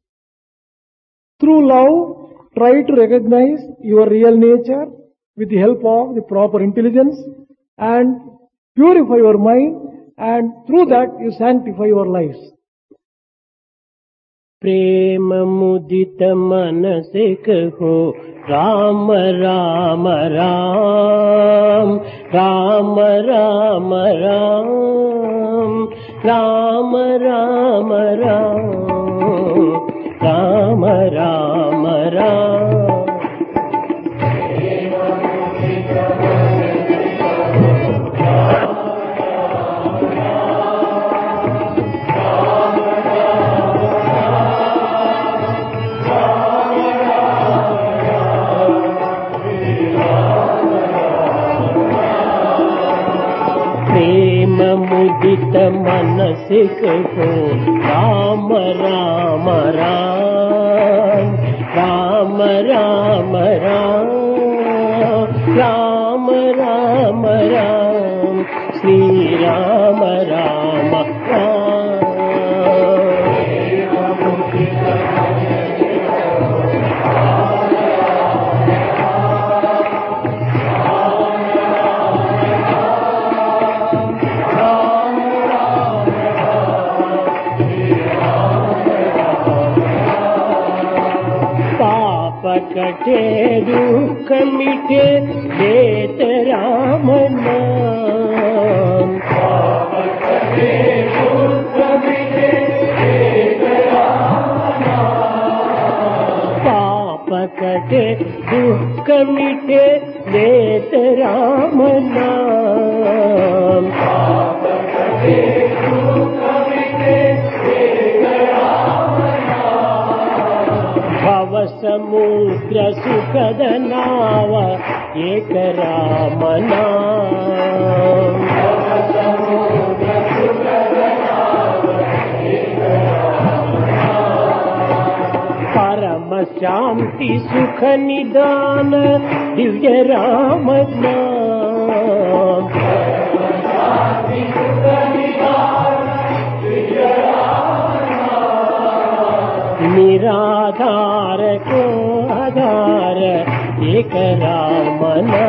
Through love, try to recognize your real nature with the help of the proper intelligence and purify your mind and through that you sanctify your lives. प्रेम मुदित मन से कहो राम राम राम राम राम राम राम राम राम राम राम राम प्रेम मुदित मन से कहो राम राम राम राम राम राम राम राम राम श्री राम राम राम पाप कटे दुख मिटे देत राम नाम पाप कटे दुख मिटे देत राम नाम भव समुद्र सुखद नाव एक राम नाम परम శాంతి సుఖ నిదాన దివ్య రామ निराधार को आधार एक रामना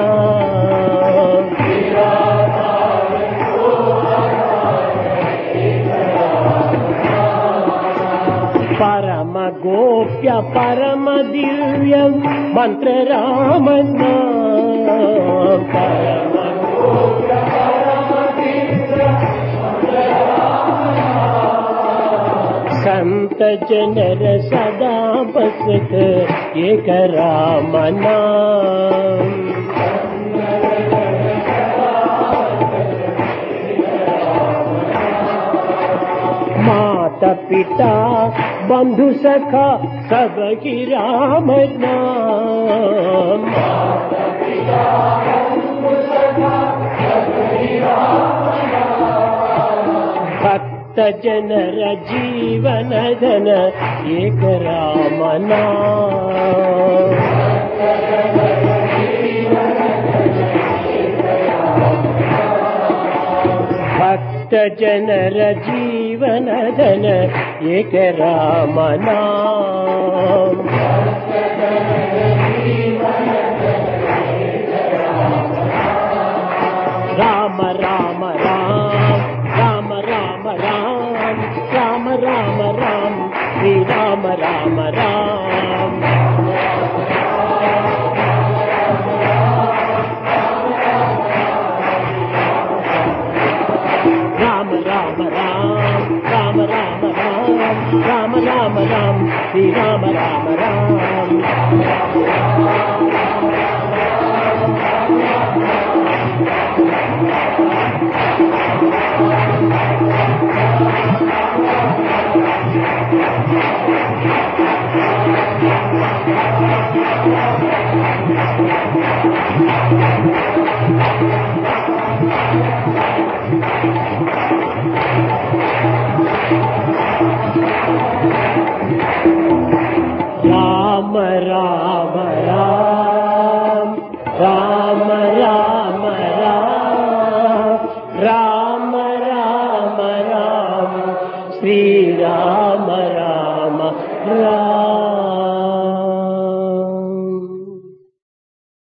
परम गोप्य परम दिव्य मंत्र रामना परम संत जनर सदा बसत एक राम नाम माता पिता बंधु सखा सब की राम नाम भक्त जनर जीवन धन एक राम नाम भक्त जनर जीवन धन एक राम नाम राम राम राम राम राम राम राम राम राम श्री राम राम राम राम राम राम राम राम राम राम राम राम श्री राम राम राम राम राम राम राम राम राम राम राम राम श्री राम राम राम